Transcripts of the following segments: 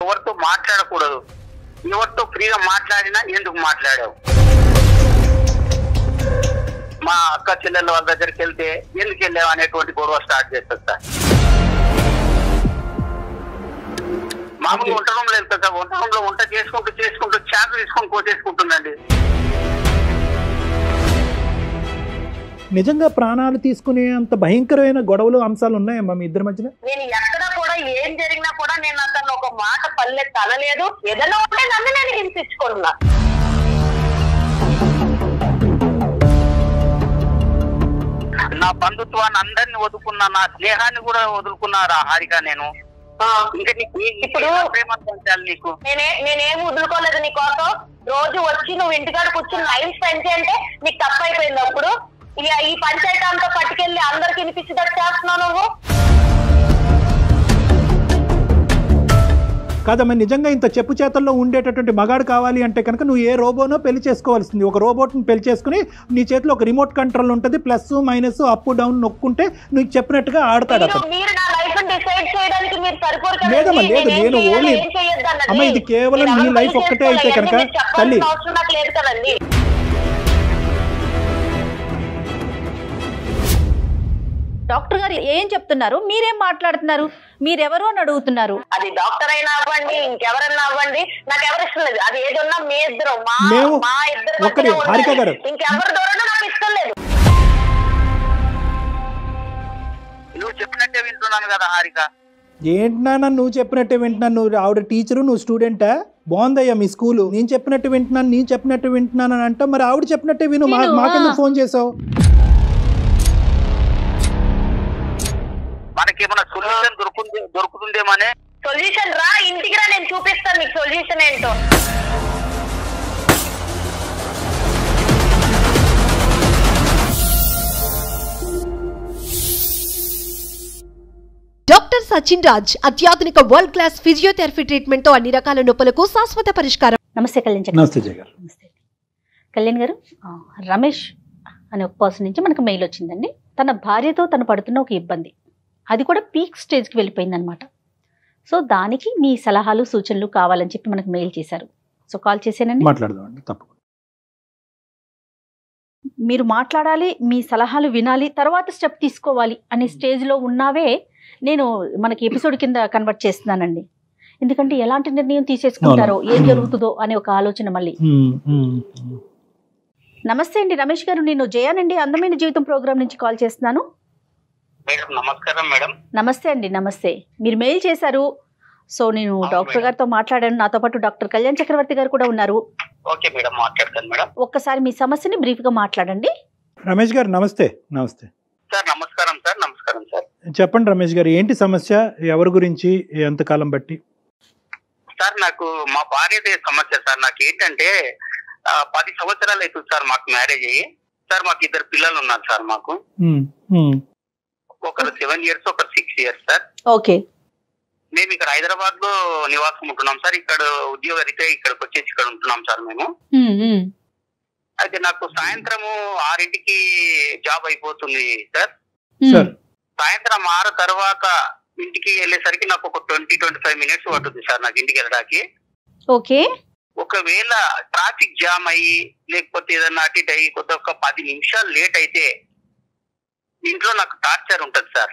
ఎవరితో మాట్లాడకూడదు ఎవరితో ఫ్రీగా మాట్లాడినా ఎందుకు మాట్లాడావు మా అక్క చెల్లెల వాళ్ళ దగ్గరికి వెళ్తే ఎందుకు వెళ్ళావు అనేటువంటి గొడవ స్టార్ట్ చేస్తారు సార్ మామూలు వంట రూమ్లో వెళ్తా సార్ వంట రూమ్లో వంట చేసుకుంటూ చేసుకుంటూ చాకు తీసుకొని కోసేసుకుంటుందండి నిజంగా ప్రాణాలు తీసుకునే అంత భయంకరమైన గొడవలు అంశాలు ఉన్నాయమ్మా మీ ఇద్దరి మధ్యన నేను ఎక్కడ కూడా ఏం జరిగినా కూడా నేను అతను ఒక మాట పల్లె తనలేదు ఏదైనా ఉంటే నన్ను నేను హింసించుకున్నా నా బంధుత్వాన్ని అందరిని వదులుకున్నా నా స్నేహాన్ని కూడా వదులుకున్నారా హారిక నేను ఆ, ఇంకా నీకు ఏ- ఇప్పుడు- ఏ ప్రేమ పంచాలి నీకు నేనే నేనేం వదులుకోలేదు నీ కోసం రోజు వచ్చి నువ్వు ఇంటికాడ కూర్చుని లైన్ స్పెండ్ చేయంటే నీకు తప్పైపోయింది అప్పుడు ఇక ఈ పంచాయతీ అంతా పట్టుకెళ్ళి అందరికి వినిపించేటట్టు చేస్తున్నావు నువ్వు కాదమ్మా నిజంగా ఇంత చెప్పు చేతల్లో ఉండేటటువంటి మగాడు కావాలి అంటే కనుక నువ్వు ఏ రోబోనో పెళ్లి చేసుకోవాల్సింది ఒక రోబోట్ని పెళ్లి చేసుకుని నీ చేతిలో ఒక రిమోట్ కంట్రోల్ ఉంటుంది ప్లస్ మైనస్ అప్ డౌన్ నొక్కుంటే నువ్వు చెప్పినట్టుగా ఆడతాడు మీరు అతను మీరు నా లైఫ్ డిసైడ్ చేయడానికి మీరు సరిపోరు కదండి. లేదమ్మా, లేదు, నేనేం నేను చేయాలో, ఓన్లీ- ఏం చేయొద్దు అన్నది. అమ్మ, ఇది కేవలం మీరు నీ ఎవరి లైఫ్ పని ఒక్కటే అయితే చేసుకోవాలి. కనుక, అవన్నీ మీరు చెప్పాల్సిన తల్లి. అవసరం నాకు లేదు కదండి డాక్టర్ గారు ఏం చెప్తున్నారు మీరేం మాట్లాడుతున్నారు మీరెవరు అని అడుగుతున్నారు అది డాక్టర్ అయినా అవ్వండి ఇంకెవరైనా అవ్వండి నాకు ఎవరు ఇష్టం లేదు అది ఏది ఉన్నా మీ ఇద్దరు మా మేము- మా ఇద్దరు ఒక్కటి, మధ్యనే హారిక ఉండాలి. గారు. ఇంకెవరి ద్వారా నాకు ఇష్టం లేదు నువ్వు చెప్పినట్టే వింటున్నాను కదా హారిక ఏంటి నాన్న నువ్వు చెప్పినట్టే వింటున్నాను నువ్వు ఆవిడ టీచరు నువ్వు స్టూడెంటా బాగుందయ్యా మీ స్కూలు నేను చెప్పినట్టు వింటున్నాను నేను చెప్పినట్టు వింటున్నాను అని అంటే మరి ఆవిడ చెప్పినట్టే విను మా- విను, మాకెందుకు ఆ. ఫోన్ చేసావు మనకేమైనా సొల్యూషన్ దొరుకుతుంది దొరుకుతుందేమనే సొల్యూషన్ రా ఇంటికి రా నేను చూపిస్తాను నీకు సొల్యూషన్ ఏంటో డాక్టర్ సచిన్ రాజ్ అత్యాధునిక వరల్డ్ క్లాస్ ఫిజియోథెరపీ ట్రీట్మెంట్ తో అన్ని రకాల నొప్పులకు శాశ్వత పరిష్కారం నమస్తే కళ్యాణ్ చక్రవర్తి. నమస్తే జయ గారు నమస్తే కళ్యాణ్ గారు ఆ, రమేష్ అనే ఒక పర్సన్ నుంచి మనకు మెయిల్ వచ్చిందండి తన భార్యతో తను పడుతున్న ఒక ఇబ్బంది అది కూడా పీక్ స్టేజ్కి వెళ్ళిపోయిందనమాట సో దానికి మీ సలహాలు సూచనలు కావాలని చెప్పి మనకు మెయిల్ చేశారు సో కాల్ చేశానండి మాట్లాడదామండి తప్పకుండా మీరు మాట్లాడాలి మీ సలహాలు వినాలి తర్వాత స్టెప్ తీసుకోవాలి అనే స్టేజ్లో ఉన్నావే నేను మనకి ఎపిసోడ్ కింద కన్వర్ట్ చేస్తున్నానండి ఎందుకంటే ఎలాంటి నిర్ణయం తీసేసుకుంటారో అవును. ఏం జరుగుతుందో అనే ఒక ఆలోచన మళ్ళీ ఉమ్, ఉమ్, ఉమ్. నమస్తే అండి రమేష్ గారు నేను జయానండి అందమైన జీవితం ప్రోగ్రామ్ నుంచి కాల్ చేస్తున్నాను మేడం నమస్కారం మేడం నమస్తే అండి నమస్తే మీరు మెయిల్ చేశారు సో నేను అవును డాక్టర్ మేడం. గారితో మాట్లాడాను నాతో పాటు డాక్టర్ కళ్యాణ్ చక్రవర్తి గారు కూడా ఉన్నారు ఓకే మేడం మాట్లాడతాను మేడం ఒక్కసారి మీ సమస్యని బ్రీఫ్ గా మాట్లాడండి రమేష్ గారు నమస్తే నమస్తే సార్ నమస్కారం సార్ నమస్కారం సార్ చెప్పండి రమేష్ గారు ఏంటి సమస్య ఎవరి గురించి ఎంతకాలం బట్టి సార్ నాకు మా భార్యదే సమస్య సార్ నాకు ఏంటంటే ఆ, పది సంవత్సరాలు అవుతుంది సార్ మాకు మ్యారేజ్ అయ్యి సార్ మాకు ఇద్దరు పిల్లలు ఉన్నారు సార్ మాకు ఉమ్, ఉమ్, ఒకరు సెవెన్ ఇయర్స్ ఒకరు సిక్స్ ఇయర్స్ సార్ ఓకే మేము ఇక్కడ హైదరాబాద్ లో నివాసం ఉంటున్నాం సార్ ఇక్కడ ఉద్యోగ రీత్యా ఇక్కడికి వచ్చేసి ఇక్కడ ఉంటున్నాం సార్ మేము ఉమ్, ఉమ్. అయితే నాకు సాయంత్రము ఆరింటికి జాబ్ అయిపోతుంది సార్ ఉమ్. సార్ సాయంత్రం ఆరు తర్వాత ఇంటికి వెళ్ళేసరికి నాకు ఒక ట్వంటీ ట్వంటీ ఫైవ్ మినిట్స్ పడుతుంది సార్ నాకు ఇంటికి వెళ్ళడానికి ఓకే ఒకవేళ ట్రాఫిక్ జామ్ అయ్యి లేకపోతే ఏదన్నా అటు ఇటు అయ్యి కొద్ది ఒక పది నిమిషాలు లేట్ అయితే ఇంట్లో నాకు టార్చర్ ఉంటుంది సార్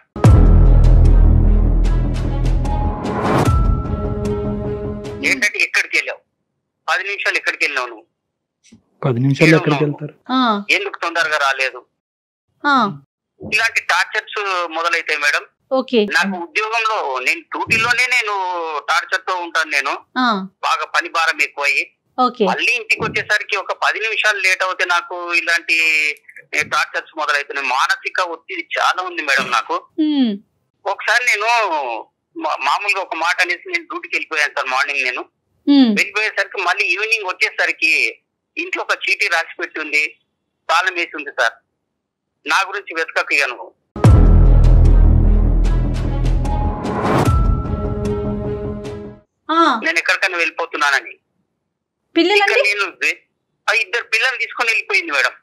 ఏంటంటే ఎక్కడికి వెళ్ళావు పది నిమిషాలు ఎక్కడికి వెళ్ళావు నువ్వు పది నిమిషాలు ఎక్కడికి వెళ్తారు ఆ, ఎందుకు తొందరగా రాలేదు ఆ, ఇలాంటి టార్చర్స్ మొదలైతాయి మేడం ఓకే నాకు ఉద్యోగంలో నేను డ్యూటీలోనే నేను టార్చర్ తో ఉంటాను నేను ఆ, బాగా పని భారం ఎక్కువయ్యి ఓకే మళ్ళీ ఇంటికి వచ్చేసరికి ఒక పది నిమిషాలు లేట్ అవుతే నాకు ఇలాంటి టార్చర్స్ మొదలవుతున్నాయి మానసిక ఒత్తిడి చాలా ఉంది మేడం నాకు ఉమ్, ఒకసారి నేను మా- మామూలుగా ఒక మాట అనేసి నేను డ్యూటీకి వెళ్ళిపోయాను సార్ మార్నింగ్ నేను ఉమ్. వెళ్ళిపోయేసరికి మళ్ళీ ఈవినింగ్ వచ్చేసరికి ఇంట్లో ఒక చీటీ రాసి పెట్టి ఉంది తాళం వేసి ఉంది సార్ నా గురించి వెతకక ఇక నువ్వు ఆ, నేను ఎక్కడికైనా వెళ్ళిపోతున్నానని ఇక పిల్లలండి నేను వె- ఆ ఇద్దరు పిల్లలు తీసుకొని వెళ్ళిపోయింది మేడం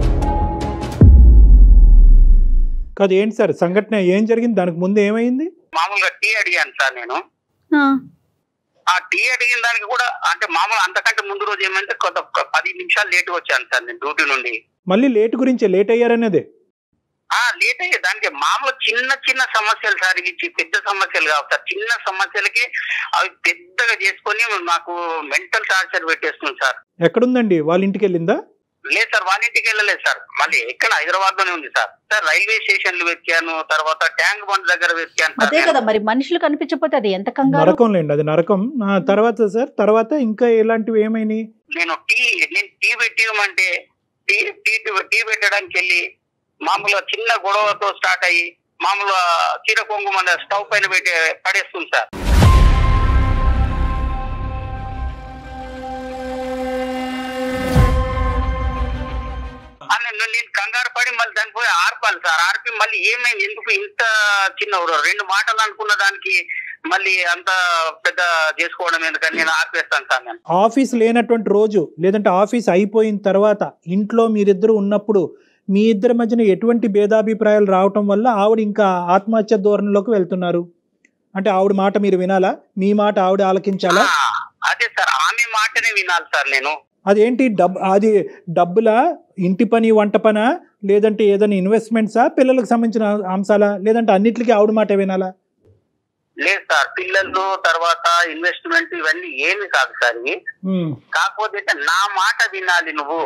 కాదు ఏంటి సార్ సంఘటన ఏం జరిగింది దానికి ముందు ఏమైంది మామూలుగా టీ అడిగాను సార్ నేను ఆ, ఆ టీ అడిగిన దానికి కూడా అంటే మామూలు అంతకంటే ముందు రోజు ఏమంటే కొంత ఒక పది నిమిషాలు లేట్ వచ్చాను సార్ నేను డ్యూటీ నుండి మళ్ళీ లేట్ గురించి లేట్ అయ్యారనేదే ఆ లేట్ అయ్యే దానికి మామూలు చిన్న చిన్న సమస్యలు సార్ ఇవి చి- పెద్ద సమస్యలు కావు సార్ చిన్న సమస్యలకి అవి పెద్దగా చేసుకొని నాకు మెంటల్ టార్చర్ పెట్టేస్తుంది సార్ ఎక్కడుందండి వాళ్ళ ఇంటికి వెళ్ళిందా లేదు సార్ వాళ్ళ ఇంటికి వెళ్ళలేదు సార్ మళ్ళీ ఎక్కడ హైదరాబాద్ లోనే ఉంది సార్ సార్ రైల్వే స్టేషన్లు వెతికాను తర్వాత ట్యాంక్ బండ్ దగ్గర వెతికాను సార్ అదే నేను. కదా మరి మనుషులు కనిపించకపోతే అది ఎంత కంగారు నరకం లేండి అది నరకం ఆ, తర్వాత సార్ తర్వాత ఇంకా ఇలాంటివి ఏమైనాయి నేను టీ నేను టీ పెట్టియమంటే టీ టీ టీ పెట్టడానికి వెళ్ళి మామూలుగా చిన్న గొడవతో స్టార్ట్ అయ్యి మామూలుగా చీర కొంగు మన స్టవ్ పైన పెట్టి పడేస్తుంది సార్ ఆ నేను నేను కంగారు పడి మళ్ళీ దానికి పోయి ఆర్పాలి సార్ ఆర్పి మళ్ళీ ఏమైంది ఎందుకు ఇంత చిన్న రెండు మాటలు అనుకున్న దానికి మళ్ళీ అంత పెద్ద చేసుకోవడం ఎందుకని నేను ఆర్పేస్తాను సార్ నేను ఆఫీస్ లేనటువంటి రోజు లేదంటే ఆఫీస్ అయిపోయిన తర్వాత ఇంట్లో మీరిద్దరు ఉన్నప్పుడు మీ ఇద్దరి మధ్యన ఎటువంటి భేదాభిప్రాయాలు రావటం వల్ల ఆవిడ ఇంకా ఆత్మహత్య ధోరణిలోకి వెళ్తున్నారు అంటే ఆవిడ మాట మీరు వినాలా మీ మాట ఆవిడ ఆలకించాలా ఆ, అదే సార్ ఆమె మాటనే వినాలి సార్ నేను అదేంటి డబ్ అది డబ్బులా ఇంటి పని వంట పనా లేదంటే ఏదైనా ఇన్వెస్ట్మెంట్సా పిల్లలకు సంబంధించిన అంశాలా లేదంటే అన్నిటికీ ఆవిడ మాట వినాలా లేదు సార్ పిల్లలు తర్వాత ఇన్వెస్ట్మెంట్ ఇవన్నీ ఏమి కాదు సార్ ఇవి ఉమ్. కాకపోతే ఏంటంటే నా మాట వినాలి నువ్వు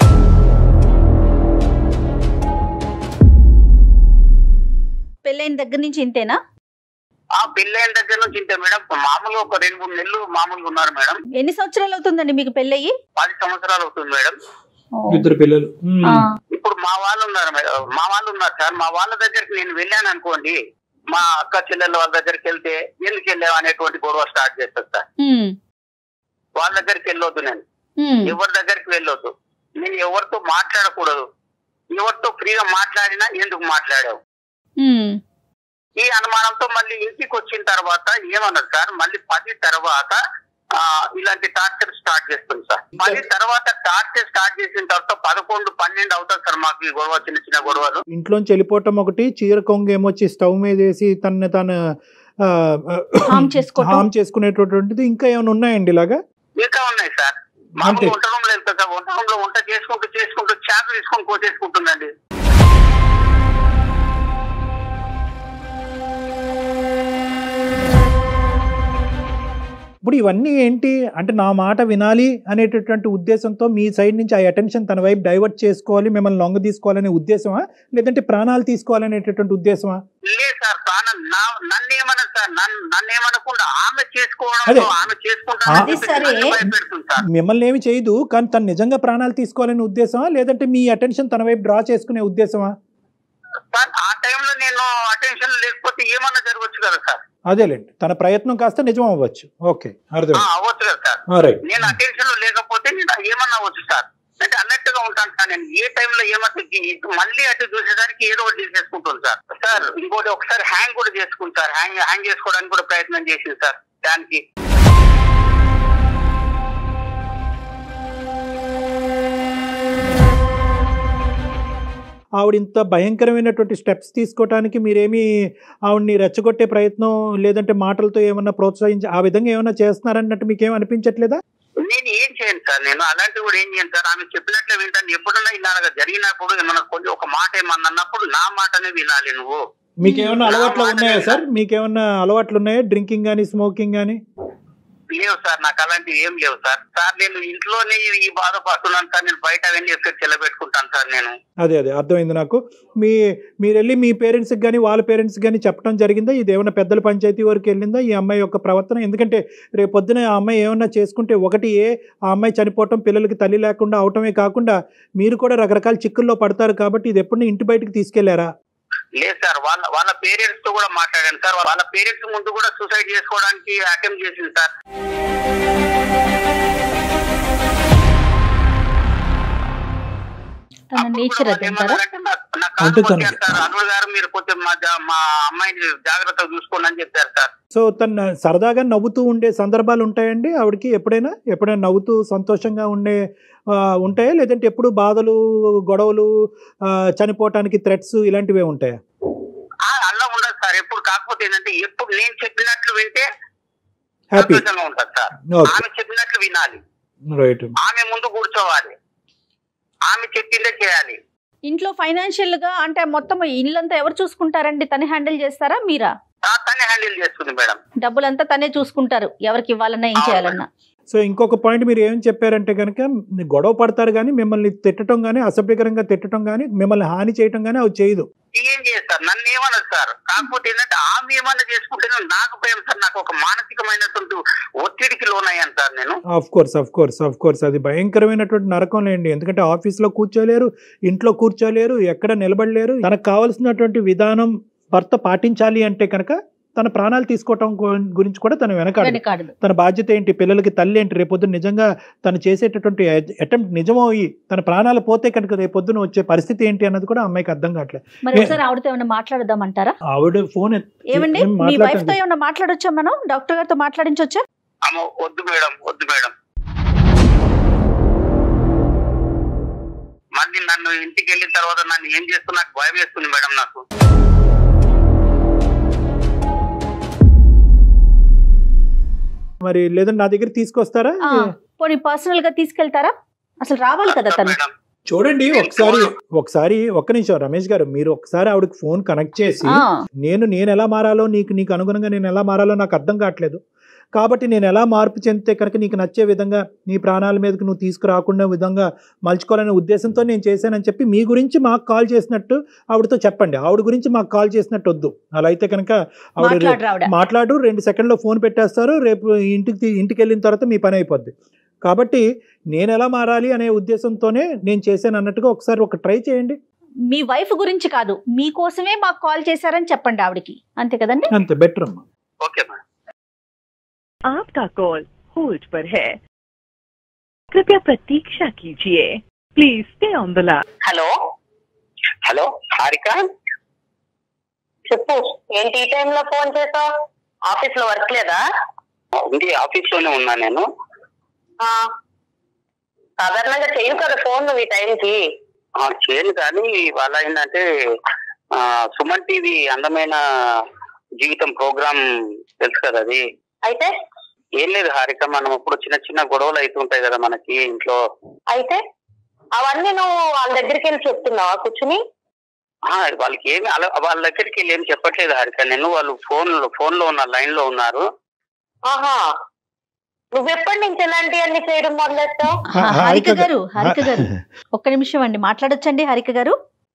పెళ్ళైన దగ్గర నుంచి ఇంతేనా ఆ పెళ్ళైన దగ్గర నుంచి ఇంతే మేడం మామూలుగా ఒక రెండు మూడు నెలలు మామూలుగా ఉన్నారు మేడం ఎన్ని సంవత్సరాలు అవుతుందండి మీకు పెళ్ళయి పది సంవత్సరాలు అవుతుంది మేడం ఇద్దరు పిల్లలు ఉమ్. ఆ, ఇప్పుడు మా వాళ్ళు ఉన్నారు మేడం మా వాళ్ళు ఉన్నారు సార్ మా వాళ్ళ దగ్గరికి నేను వెళ్ళాను అనుకోండి మా అక్క చెల్లెళ్ళ వాళ్ళ దగ్గరికి వెళ్తే ఎందుకు వెళ్ళావు అనేటువంటి గొడవ స్టార్ట్ చేస్తారు సార్ ఉమ్, వాళ్ళ దగ్గరికి వెళ్ళొద్దు నేను ఉమ్, ఎవరి దగ్గరికి వెళ్ళొద్దు నేను ఎవరితో మాట్లాడకూడదు ఎవరితో ఫ్రీగా మాట్లాడినా ఎందుకు మాట్లాడావు ఉమ్, ఈ అనుమానంతో మళ్ళీ ఇంటికి వచ్చిన తర్వాత ఏమన్నది సార్ మళ్ళీ పది తర్వాత ఆ, ఇలాంటి టార్చర్ స్టార్ట్ చేస్తుంది సార్ పది తర్వాత టార్చర్ స్టార్ట్ చేసిన తర్వాత పదకొండు పన్నెండు అవుతుంది సార్ మాకు ఈ గొడవ చిన్న చిన్న గొడవలు ఇంట్లోంచి వెళ్ళిపోవటం ఒకటి చీర కొంగ ఏమొచ్చి స్టవ్ మీద వేసి తనని తాను ఆ, హామ్ చేసుకోవటం. హామ్ చేసుకునేటటువంటిది ఇంకా ఏమైనా ఉన్నాయండి ఇలాగా ఇంకా ఉన్నాయి సార్ అంటే? మామూలు వంట రూమ్ లో వెళ్తా సార్ వంట రూమ్ లో వంట చేసుకుంటూ చేసుకుంటూ చేపలు తీసుకొని కోసేసుకుంటుందండి ఇప్పుడు ఇవన్నీ ఏంటి అంటే నా మాట వినాలి అనేటటువంటి ఉద్దేశంతో మీ సైడ్ నుంచి ఆ అటెన్షన్ తన వైపు డైవర్ట్ చేసుకోవాలి మిమ్మల్ని లొంగ తీసుకోవాలనే ఉద్దేశమా లేదంటే ప్రాణాలు తీసుకోవాలనేటటువంటి ఉద్దేశమా లేదు సార్ ప్రాణం నా నన్ను ఏమన్నది సార్ నన్ను నన్ను ఏమనకుండా ఆమె అదే. చేసుకోవడంలో ఆమె చేసుకుంటానని అది చెప్పేసి సరే. నన్ను భయపెడుతుంది సార్ మిమ్మల్ని ఏమి చేయదు కానీ తను నిజంగా ప్రాణాలు తీసుకోవాలనే ఉద్దేశమా లేదంటే మీ అటెన్షన్ తన వైపు డ్రా చేసుకునే ఉద్దేశమా సార్ ఆ టైంలో నేను అటెన్షన్ లేకపోతే ఏమన్నా జరగవచ్చు కదా సార్ అదేలేండి తన ప్రయత్నం కాస్త నిజం అవ్వచ్చు ఓకే ఆ, అర్థం అవ్వచ్చు కదా సార్ రైట్ నేను అటెన్షన్ లో లేకపోతే నేను ఏమన్నా అవ్వచ్చు సార్ అంటే అన్నట్టుగా ఉంటాను సార్ నేను ఏ టైంలో ఏమన్నా ఇటు మళ్ళీ అటు చూసేసరికి ఏదో ఒకటి చేసేసుకుంటుంది సార్ సార్ ఇంకోటి ఒకసారి హ్యాంగ్ కూడా చేసుకుంది సార్ హ్యాంగ్ హ్యాంగ్ చేసుకోవడానికి కూడా ప్రయత్నం చేసింది సార్ దానికి ఆవిడ ఇంత భయంకరమైనటువంటి స్టెప్స్ తీసుకోవడానికి మీరేమి ఆవిడ్ని రెచ్చగొట్టే ప్రయత్నం లేదంటే మాటలతో ఏమన్నా ప్రోత్సహించి ఆ విధంగా ఏమన్నా చేస్తున్నారన్నట్టు మీకేం అనిపించట్లేదా నేను ఏం చేయను సార్ నేను అలాంటివి కూడా ఏం చేయను సార్ ఆమె చెప్పినట్లే వింటాను ఎప్పుడన్నా ఇలాగ జరిగినప్పుడు ఏమన్నా కొంచెం ఒక మాట ఏమన్నా అన్నప్పుడు నా మాటనే వినాలి నువ్వు మీకేమన్నా అలవాట్లు ఉన్నాయా సార్ మీకేమన్నా అలవాట్లు ఉన్నాయా డ్రింకింగ్ కానీ స్మోకింగ్ కానీ లేవు సార్ నాకు అలాంటివి ఏం లేవు సార్ సార్ నేను ఇంట్లోనే ఈ బాధపడుతున్నాను సార్ నేను బయట అవన్నీ ఎఫెక్ట్ చెల్లబెట్టుకుంటాను సార్ నేను అదే అదే అర్థమైంది నాకు మీ మీరు వెళ్ళి మీ పేరెంట్స్కి కానీ వాళ్ళ పేరెంట్స్కి కానీ చెప్పడం జరిగిందా ఇది ఏమన్నా పెద్దల పంచాయతీ వరకు వెళ్ళిందా ఈ అమ్మాయి యొక్క ప్రవర్తన ఎందుకంటే రేపు పొద్దున ఆ అమ్మాయి ఏమన్నా చేసుకుంటే ఒకటి ఏ ఆ అమ్మాయి చనిపోవటం పిల్లలకి తల్లి లేకుండా అవటమే కాకుండా మీరు కూడా రకరకాల చిక్కుల్లో పడతారు కాబట్టి ఇది ఎప్పుడు ఇంటి బయటకు తీసుకెళ్లారా లేదు సార్ వాళ్ళ వాళ్ళ పేరెంట్స్ తో కూడా మాట్లాడాను సార్ వాళ్ళ పేరెంట్స్ ముందు కూడా సూసైడ్ చేసుకోవడానికి అటెంప్ట్ చేసింది సార్ తన అప్పుడు నేచర్ కూడా అది వాళ్ళు అంటారా ఏమన్నారంటే నా- నా అంటే కాలు తను- మొక్కారు సార్ అల్లుడు గారు మీరు కొంచెం మా జా- మా అమ్మాయిని జాగ్రత్తగా చూసుకోండి అని చెప్పారు సార్ సో తను సరదాగా నవ్వుతూ ఉండే సందర్భాలు ఉంటాయండి ఆవిడకి ఎప్పుడైనా ఎప్పుడైనా నవ్వుతూ సంతోషంగా ఉండే ఆ, ఉంటాయా లేదంటే ఎప్పుడు బాధలు గొడవలు ఆ, చనిపోవటానికి థ్రెట్స్ ఇలాంటివే ఉంటాయా ఆ, అలా ఉండదు సార్ ఎప్పుడు కాకపోతే కాకపోతే ఏంటంటే ఎప్పుడు నేను చెప్పినట్లు వింటే హ్యాపీ సంతోషంగా ఉంటుంది సార్ ఓకే ఆమె చెప్పినట్లు వినాలి రైట్ ఆమె ముందు కూర్చోవాలి ఆమె చెప్పిందే చేయాలి ఇంట్లో ఫైనాన్షియల్ గా అంటే మొత్తం ఇల్లంతా ఎవరు చూసుకుంటారండి తనే హ్యాండిల్ చేస్తారా మీరా ఆ తనే హ్యాండిల్ చేస్తుంది మేడం డబ్బులంతా తనే చూసుకుంటారు ఎవరికి ఇవ్వాలన్నా ఏం అవును. చేయాలన్నా సో ఇంకొక పాయింట్ మీరు ఏం చెప్పారంటే కనుక గొడవ పడతారు కానీ మిమ్మల్ని తిట్టడం కానీ అసభ్యకరంగా తిట్టడం కానీ మిమ్మల్ని హాని చేయటం కానీ అవి చేయదు ఏం చేస్తారు నన్ను ఏమన్నది సార్ కాకపోతే ఏంటంటే ఆమె ఏమన్నా చేసుకుంటేనే నాకు భయం సార్ నాకు ఒక మానసికమైనటువంటి ఒత్తిడికి లోనయ్యాను సార్ నేను of course of course of course అది భయంకరమైనటువంటి నరకం లేండి ఎందుకంటే ఆఫీస్లో కూర్చోలేరు ఇంట్లో కూర్చోలేరు ఎక్కడ నిలబడలేరు తనకు కావాల్సినటువంటి విధానం భర్త పాటించాలి అంటే కనుక తన ప్రాణాలు తీసుకోవటం గు- గురించి కూడా తను వెనకాడు వెనకాడదు తన బాధ్యత ఏంటి పిల్లలకి తల్లి ఏంటి రేపొద్దున నిజంగా తను చేసేటటువంటి అటెంప్ట్ నిజమయ్యి తన ప్రాణాలు పోతే కనుక రేపొద్దున వచ్చే పరిస్థితి ఏంటి అన్నది కూడా అమ్మాయికి అర్థం కావట్లేదు మరి ఏ- ఒకసారి ఆవిడతో ఏమైనా మాట్లాడదామంటారా ఆవిడ ఫోన్ ఎత్- ఏమండి ఏం మీ వైఫ్ తో మాట్లాడటం ఏమైనా మాట్లాడొచ్చా మనం డాక్టర్ గారితో మాట్లాడించొచ్చా అమ్మ వద్దు మేడం వద్దు మేడం మళ్ళీ నన్ను ఇంటికి వెళ్ళిన తర్వాత నన్ను ఏం చేస్తూ నాకు భయం వేస్తుంది మేడం నాకు మరి లేదంటే నా దగ్గర తీసుకొస్తారా ఆ, పోనీ పర్సనల్ గా తీసుకెళ్తారా అసలు రావాలి కదా తను మేడం చూడండి ఒకసారి ఒకసారి ఒక్క నిమిషం రమేష్ గారు మీరు ఒకసారి ఆవిడకి ఫోన్ కనెక్ట్ చేసి ఆ, నేను నేను ఎలా మారాలో నీకు నీకు అనుగుణంగా నేను ఎలా మారాలో నాకు అర్థం కావట్లేదు కాబట్టి నేను ఎలా మార్పు చెందితే కనుక నీకు నచ్చే విధంగా నీ ప్రాణాల మీదకి నువ్వు తీసుకురాకుండా విధంగా మలుచుకోవాలనే ఉద్దేశంతో నేను చేశానని చెప్పి మీ గురించి మాకు కాల్ చేసినట్టు ఆవిడతో చెప్పండి ఆవిడ గురించి మాకు కాల్ చేసినట్టు వద్దు అలా అయితే కనుక ఆవిడ రే- మాట్లాడరు ఆవిడ మాట్లాడు రెండు సెకండ్లో ఫోన్ పెట్టేస్తారు రేపు ఇంటికి తీ- ఇంటికి వెళ్ళిన తర్వాత మీ పని అయిపోద్ది కాబట్టి నేను ఎలా మారాలి అనే ఉద్దేశంతోనే నేను చేశాను అన్నట్టుగా ఒకసారి ఒక ట్రై చేయండి మీ వైఫ్ గురించి కాదు మీకోసమే మాకు కాల్ చేశారని చెప్పండి ఆవిడకి అంతే కదండి అంతే బెటర్ అమ్మా ఓకే మేడం आपका कॉल होल्ड पर है कृपया प्रतीक्षा कीजिए please stay on the line hello hello Harika చెప్పు ఏంటి ఈ టైంలో ఫోన్ చేసావు ఆఫీస్ లో వర్క్ లేదా ఉంది ఆఫీస్ లోనే ఉన్నా నేను ఆ, సాధారణంగా చేయు కదా ఫోన్ నువ్వు ఈ టైంకి ఆ, చేయను కానీ ఇవాళ ఏంటంటే ఆ, సుమన్ టీవీ అందమైన జీవితం ప్రోగ్రామ్ తెలుసు కదా అది అయితే ఏం లేదు హారిక మనం ఇప్పుడు చిన్న చిన్న గొడవలు అవుతుంటాయి కదా మనకి ఇంట్లో అయితే అవన్నీ నువ్వు వాళ్ళ దగ్గరికి వెళ్ళి చెప్తున్నావా కూర్చుని ఆ, వాళ్ళకి ఏమి అలా వాళ్ళ దగ్గరికి వెళ్ళి ఏం చెప్పట్లేదు హారిక నేను వాళ్ళు ఫోన్ ఫోన్ లో ఉన్న లైన్ లో ఉన్నారు ఆహా నువ్వెప్పటి నుంచి ఇలాంటి అన్ని చేయడం మొదలెట్టావు హ- హారిక హారిక గారు హారిక గారు ఒక్క నిమిషం అండి మాట్లాడొచ్చండి హారిక గారు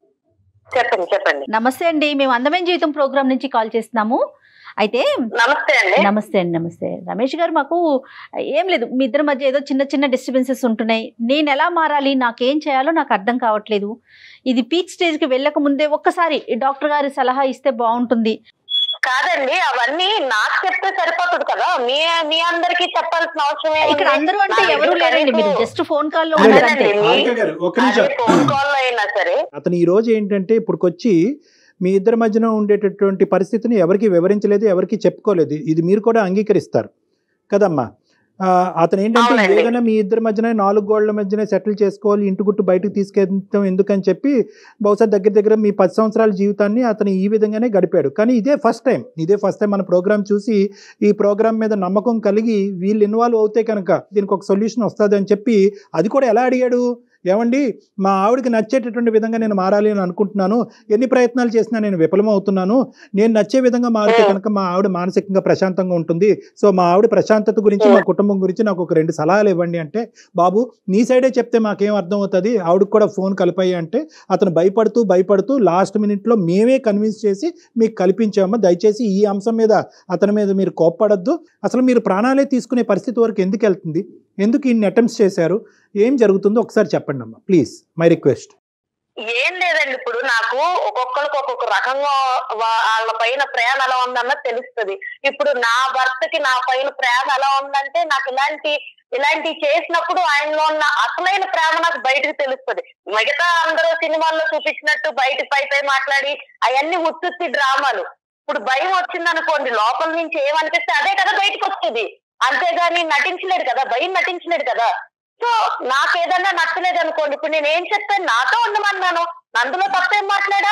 చెప్పండి చెప్పండి నమస్తే అండి మేము అందమైన జీవితం ప్రోగ్రామ్ నుంచి కాల్ చేస్తున్నాము అయితే నమస్తే అండి నమస్తే అండి నమస్తే రమేష్ గారు మాకు ఏం లేదు మీ ఇద్దరి మధ్య ఏదో చిన్న చిన్న డిస్టర్బెన్సెస్ ఉంటున్నాయి నేను ఎలా మారాలి నాకేం చేయాలో నాకు అర్థం కావట్లేదు ఇది పీక్ స్టేజ్కి వెళ్ళక ముందే ఒక్కసారి డాక్టర్ గారి సలహా ఇస్తే బాగుంటుంది కాదండి అవన్నీ నాకు చెప్తే సరిపోతుంది కదా మీ మీ అందరికి చెప్పాల్సిన అవసరం ఇక్కడ అందరూ అంటే ఎవరు లేరండి మీరు జస్ట్ ఫోన్ కాల్లో ఉన్నారంటే అదేనండి. హారిక గారు ఒక్క నిమిషం ఫోన్ కాల్ లో అయినా సరే అతను ఈ రోజు ఏంటంటే ఇప్పుడుకొచ్చి మీ ఇద్దరి మధ్యన ఉండేటటువంటి పరిస్థితిని ఎవరికి వివరించలేదు ఎవరికి చెప్పుకోలేదు ఇది మీరు కూడా అంగీకరిస్తారు కదమ్మా ఆ, అతను ఏంటంటే అవునండి. ఏదైనా మీ ఇద్దరి మధ్యన నాలుగు గోళ్ల మధ్యనే సెటిల్ చేసుకోవాలి ఇంటి గుట్టు బయటకు తీసుకెళ్తాం ఎందుకని చెప్పి బహుశా దగ్గర దగ్గర మీ పది సంవత్సరాల జీవితాన్ని అతను ఈ విధంగానే గడిపాడు కానీ ఇదే ఫస్ట్ టైం ఇదే ఫస్ట్ టైం మన ప్రోగ్రామ్ చూసి ఈ ప్రోగ్రామ్ మీద నమ్మకం కలిగి వీళ్ళు ఇన్వాల్వ్ అవుతే కనుక దీనికి ఒక సొల్యూషన్ వస్తుంది అని చెప్పి అది కూడా ఎలా అడిగాడు ఏమండి మా ఆవిడకి నచ్చేటటువంటి విధంగా నేను మారాలి అని అనుకుంటున్నాను ఎన్ని ప్రయత్నాలు చేసినా నేను విఫలమవుతున్నాను నేను నచ్చే విధంగా మారితే కనుక మా ఆవిడ మానసికంగా ప్రశాంతంగా ఉంటుంది సో మా ఆవిడ ప్రశాంతత గురించి మా కుటుంబం గురించి నాకు ఒక రెండు సలహాలు ఇవ్వండి అంటే బాబు నీ సైడే చెప్తే మాకేం అర్థం అవుతుంది ఆవిడకి కూడా ఫోన్ కలిపాయి అంటే అతను భయపడుతూ భయపడుతూ లాస్ట్ మినిట్లో మేమే కన్విన్స్ చేసి మీకు కల్పించాము దయచేసి ఈ అంశం మీద అతని మీద మీరు కోప్పడద్దు అసలు మీరు ప్రాణాలే తీసుకునే పరిస్థితి వరకు ఎందుకు వెళ్తుంది ఎందుకు ఇన్ని అటెంప్ట్స్ చేశారు ఏం జరుగుతుందో ఒకసారి చెప్పండి అమ్మా ప్లీజ్ మై రిక్వెస్ట్ ఏం లేదండి ఇప్పుడు నాకు ఒక్కొక్కరికి ఒక్కొక్క రకంగా వా- వాళ్ళ పైన ప్రేమ ఎలా ఉందన్నది తెలుస్తుంది ఇప్పుడు నా భర్తకి నా పైన ప్రేమ ఎలా ఉందంటే నాకు ఇలాంటి ఇలాంటి చేసినప్పుడు ఆయనలో ఉన్న అసలైన ప్రేమ నాకు బయటకు తెలుస్తుంది మిగతా అందరూ సినిమాల్లో చూపించినట్టు బయట పై పై మాట్లాడి అవన్నీ ఉత్తుత్తి డ్రామాలు ఇప్పుడు భయం వచ్చింది అనుకోండి లోపల నుంచి ఏమనిపిస్తే అదే కదా బయటకు వస్తుంది అంతేగాని నటించలేడు కదా భయం నటించలేడు కదా సో నాకు ఏదన్నా నచ్చలేదు అనుకోండి ఇప్పుడు నేను ఏం చెప్తాను నాతో ఉండమన్నాను అందులో తప్పేం మాట్లాడా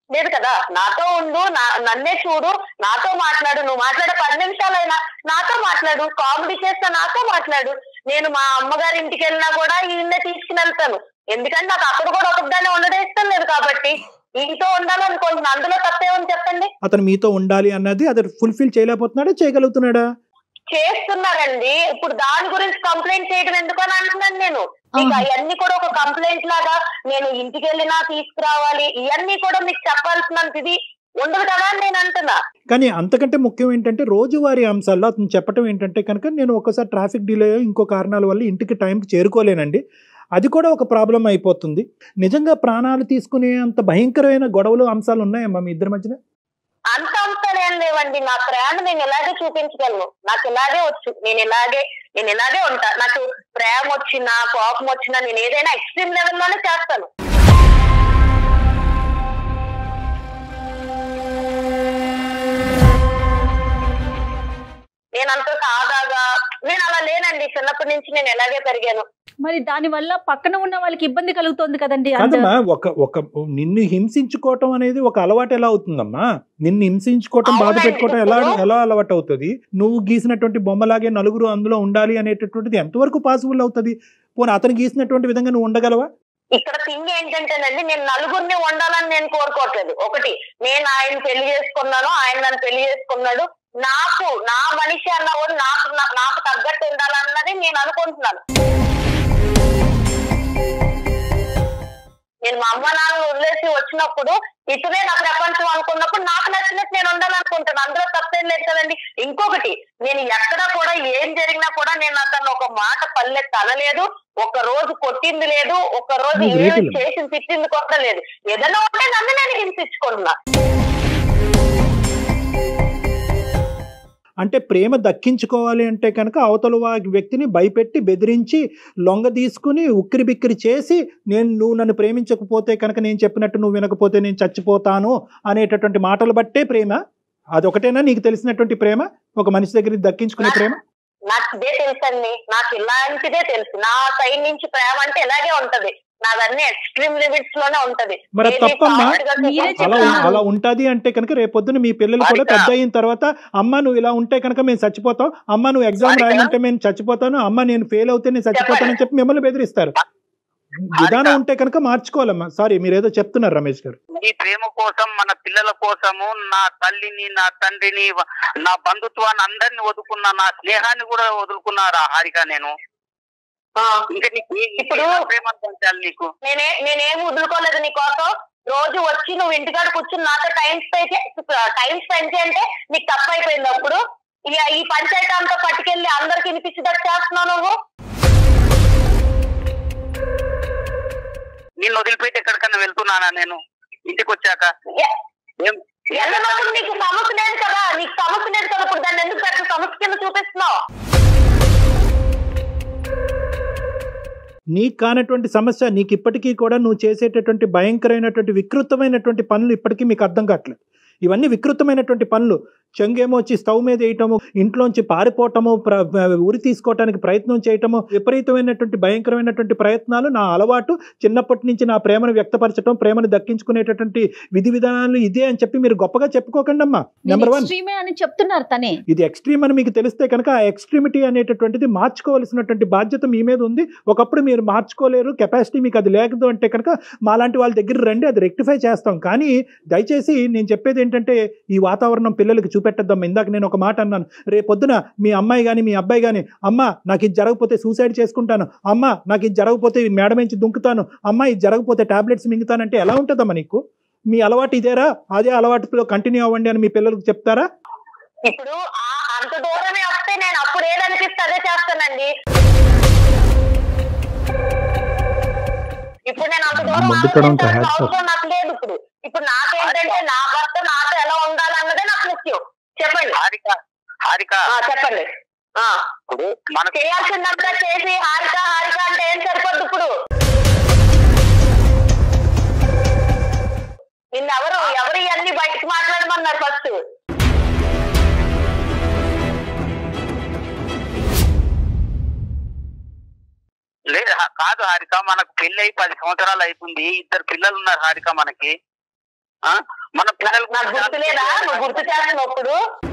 లేదు కదా నాతో ఉండు నా నన్నే చూడు నాతో మాట్లాడు నువ్వు మాట్లాడే పది నిమిషాలైనా నాతో మాట్లాడు కామెడీ చేస్తా నాతో మాట్లాడు నేను మా అమ్మగారి ఇంటికి వెళ్ళినా కూడా ఈయన్నే తీసుకుని వెళ్తాను ఎందుకంటే నాకు అక్కడ కూడా ఒకదాన్ని ఉండడం ఇష్టం లేదు కాబట్టి ఈయనతో ఉండాలనుకుంటున్నా అందులో తప్పేమని చెప్పండి అతను మీతో ఉండాలి అన్నది అది ఫుల్ఫిల్ చేయలేకపోతున్నాడా చేయగలుగుతున్నాడా చేస్తున్నారండి ఇప్పుడు దాని గురించి కంప్లైంట్ చేయడం ఎందుకు అని అంటున్నాను నేను మీకు ఆహా. అవన్నీ కూడా ఒక కంప్లైంట్ లాగా నేను ఇంటికి వెళ్ళినా తీసుకురావాలి ఇవన్నీ కూడా మీకు చెప్పాల్సినంత ఇది ఉండదు కదా అని నేను అంటున్నా కానీ అంతకంటే ముఖ్యం ఏంటంటే రోజువారీ అంశాల్లో అతను చెప్పడం ఏంటంటే కనుక నేను ఒకసారి ట్రాఫిక్ డిలే ఇంకో కారణాల వల్ల ఇంటికి టైంకి చేరుకోలేనండి అది కూడా ఒక ప్రాబ్లం అయిపోతుంది నిజంగా ప్రాణాలు తీసుకునే అంత భయంకరమైన గొడవలు అంశాలు ఉన్నాయమ్మా మీ ఇద్దరి మధ్యన అంత అంశాలు ఏం లేవండి నా ప్రేమ నేను ఇలాగే చూపించగలను నాకు ఇలాగే వచ్చు నేను ఇలాగే నేను ఇలాగే ఉంటా నాకు ప్రేమ వచ్చినా కోపం వచ్చినా నేను ఏదైనా ఎక్స్ట్రీమ్ లెవెల్లోనే చేస్తాను నేను అంత సాదాగా నేను అలా లేనండి చిన్నప్పటి నుంచి నేను ఎలాగే పెరిగాను మరి దాని వల్ల పక్కన ఉన్న వాళ్ళకి ఇబ్బంది కలుగుతోంది కదండి అంత కాదమ్మా ఒక ఒక నిన్ను హింసించుకోవటం అనేది ఒక అలవాటు ఎలా అవుతుందమ్మా నిన్ను హింసించుకోవటం బాధ అవునండి, పెట్టుకోవటం ఎలా ఇప్పుడు- ఎలా అలవాటు అవుతుంది నువ్వు గీసినటువంటి బొమ్మలాగే నలుగురు అందులో ఉండాలి అనేటటువంటిది ఎంతవరకు పాసిబుల్ అవుతుంది పోనీ అతను గీసినటువంటి విధంగా నువ్వు ఉండగలవా ఇక్కడ థింగ్ ఏంటంటేనండి నేను నలుగురిని ఉండాలని నేను కోరుకోవట్లేదు ఒకటి నేను ఆయన పెళ్లి చేసుకున్నాను ఆయన నన్ను పెళ్లి చేసుకున్నాడు నాకు నా మనిషి అన్నవాడు నాకు నా- నాకు తగ్గట్టు ఉండాలన్నది నేను అనుకుంటున్నాను నేను మా అమ్మ నాన్న వదిలేసి వచ్చినప్పుడు ఇతనే నా ప్రపంచం అనుకున్నప్పుడు నాకు నచ్చినట్టు నేను ఉండాలనుకుంటాను అందులో తప్పేం లేదు కదండి ఇంకొకటి నేను ఎక్కడ కూడా ఏం జరిగినా కూడా నేను అతను ఒక మాట పల్లె తనలేదు ఒక రోజు కొట్టింది లేదు ఒక రోజు నువ్వు ఏమి రేకులు. చేసి తిట్టింది కూడా లేదు ఏదైనా ఉంటే నన్ను నేను హింసించుకుంటున్నా అంటే ప్రేమ దక్కించుకోవాలి అంటే కనుక అవతల వా- వ్యక్తిని భయపెట్టి బెదిరించి లొంగ తీసుకుని ఉక్కిరి బిక్కిరి చేసి నేను నువ్వు నన్ను ప్రేమించకపోతే కనుక నేను చెప్పినట్టు నువ్వు వినకపోతే నేను చచ్చిపోతాను అనేటటువంటి మాటలు బట్టే ప్రేమ అదొకటేనా నీకు తెలిసినటువంటి ప్రేమ ఒక మనిషి దగ్గర దక్కించుకునే ప్రేమ నాకు ఇదే తెలుసండి నాకు ఇలాంటిదే తెలుసు నా సైడ్ నుంచి ప్రేమ అంటే ఇలాగే ఉంటది నాదన్నీ ఎక్స్ట్రీమ్ లిమిట్స్ లోనే ఉంటది మరి అది ఏది తప్పమ్మా? forward గా మీరే చెప్పాలి. అలా చెప్తున్నారు. అలా ఉంటది అంటే కనుక రేపొద్దున మీ పిల్లలు కూడా వాడిక. పెద్ద అయిన తర్వాత అమ్మ నువ్వు ఇలా ఉంటే కనుక మేము చచ్చిపోతాం అమ్మ నువ్వు ఎగ్జామ్ వాడిక. రాయమంటే మేము చచ్చిపోతాను అమ్మ నేను ఫెయిల్ అవుతే నేను చచ్చిపోతానని చెప్పి మిమ్మల్ని బెదిరిస్తారు విధానం ఉంటే కనుక మార్చుకోవాలమ్మా సారీ మీరు ఏదో చెప్తున్నారు రమేష్ గారు ఈ ప్రేమ కోసం మన పిల్లల కోసము నా తల్లిని నా తండ్రిని వ- నా బంధుత్వాన్ని అందరిని వదులుకున్నా నా స్నేహాన్ని కూడా వదులుకున్నారా హారిక నేను ఆ, ఇంకా నీకు ఏ- ఇప్పుడు- ఎలా ప్రేమ పంచాలి నీకు నేనే నేనేం వదులుకోలేదు నీకోసం రోజు వచ్చి నువ్వు ఇంటికాడ కూర్చుని నాతో టైం స్పెండ్ టైం స్పెండ్ చేయంటే నీకు తప్పు అయిపోయింది అప్పుడు ఇక ఈ పంచాయతీ అంతా పట్టుకెళ్ళి అందరికి వినిపించేటట్టు చేస్తున్నావు నువ్వు నిన్ను వదిలిపెట్టి ఎక్కడికన్నా వెళ్తున్నానా నేను ఇంటికి వచ్చాక ఎ- ఏం వెళ్ళినప్పుడు నీకు సమస్య లేదు కదా నీకు సమస్య లేదు కదా ఇప్పుడు దాన్ని ఎందుకు పెద్ద సమస్య కింద చూపిస్తున్నావు నీకు కానటువంటి సమస్య నీకు ఇప్పటికీ కూడా నువ్వు చేసేటటువంటి భయంకరమైనటువంటి వికృతమైనటువంటి పనులు ఇప్పటికీ మీకు అర్థం కావట్లేదు ఇవన్నీ వికృతమైనటువంటి పనులు చెంగేమో వచ్చి స్టవ్ మీద వేయటము ఇంట్లోంచి పారిపోవటము ప్ర- ఉరి తీసుకోవటానికి ప్రయత్నం చేయటము విపరీతమైనటువంటి భయంకరమైనటువంటి ప్రయత్నాలు నా అలవాటు చిన్నప్పటి నుంచి నా ప్రేమను వ్యక్తపరచడం ప్రేమను దక్కించుకునేటటువంటి విధి విధానాలు ఇదే అని చెప్పి మీరు గొప్పగా చెప్పుకోకండి అమ్మా నెంబర్ వన్ ఎక్స్ట్రీమే అని చెప్తున్నారు తనే ఇది ఎక్స్ట్రీమ్ అని మీకు తెలిస్తే కనుక ఆ ఎక్స్ట్రీమిటీ అనేటటువంటిది మార్చుకోవాల్సినటువంటి బాధ్యత మీ మీద ఉంది ఒకప్పుడు మీరు మార్చుకోలేరు కెపాసిటీ మీకు అది లేదు అంటే కనుక మాలాంటి వాళ్ళ దగ్గర రండి అది రెక్టిఫై చేస్తాం కానీ దయచేసి నేను చెప్పేది ఏంటంటే ఈ వాతావరణం పిల్లలకి చూపెట్టద్దాం ఇందాక నేను ఒక మాట అన్నాను రేపొద్దున మీ అమ్మాయి కానీ మీ అబ్బాయి కానీ అమ్మ నాకు ఇది జరగకపోతే సూసైడ్ చేసుకుంటాను అమ్మ నాకు ఇది జరగకపోతే మేడ నుంచి దుంకుతాను అమ్మ ఇది జరగకపోతే టాబ్లెట్స్ మింగుతానంటే ఎలా ఉంటుందమ్మా నీకు మీ అలవాటు ఇదేరా అదే అలవాటులో కంటిన్యూ అవ్వండి అని మీ పిల్లలకు చెప్తారా ఇప్పుడు ఆ అంత దూరమే వస్తే నేను అప్పుడు ఏదనిపిస్తే అదే చేస్తానండి ఇప్పుడు నేను అంత దూరం మొండితనం కా ఆలోచించాల్సిన hats off. అవసరం నాకు లేదు ఇప్పుడు ఇప్పుడు నాకేంటంటే నా భర్త నాతో ఎలా ఉండాలన్నదే నాకు ముఖ్యం చెప్పండి హారిక హారిక ఆ, చెప్పండి ఆ ఇప్పుడు మనకు చేయాల్సిందంతా చేసి హారిక హారిక అంటే ఏం సరిపోద్ది ఇప్పుడు నిన్నెవరు ఎవరు ఇవన్నీ బయటకు మాట్లాడమన్నారు ఫస్ట్ లేదు హా- కాదు హారిక మనకు పెళ్లి అయి పది సంవత్సరాలు అవుతుంది ఇద్దరు పిల్లలు ఉన్నారు హారిక మనకి ఆ? మన పిల్లలకు నాకు గుర్తులేదా నువ్వు గుర్తు చేస్తున్నప్పుడు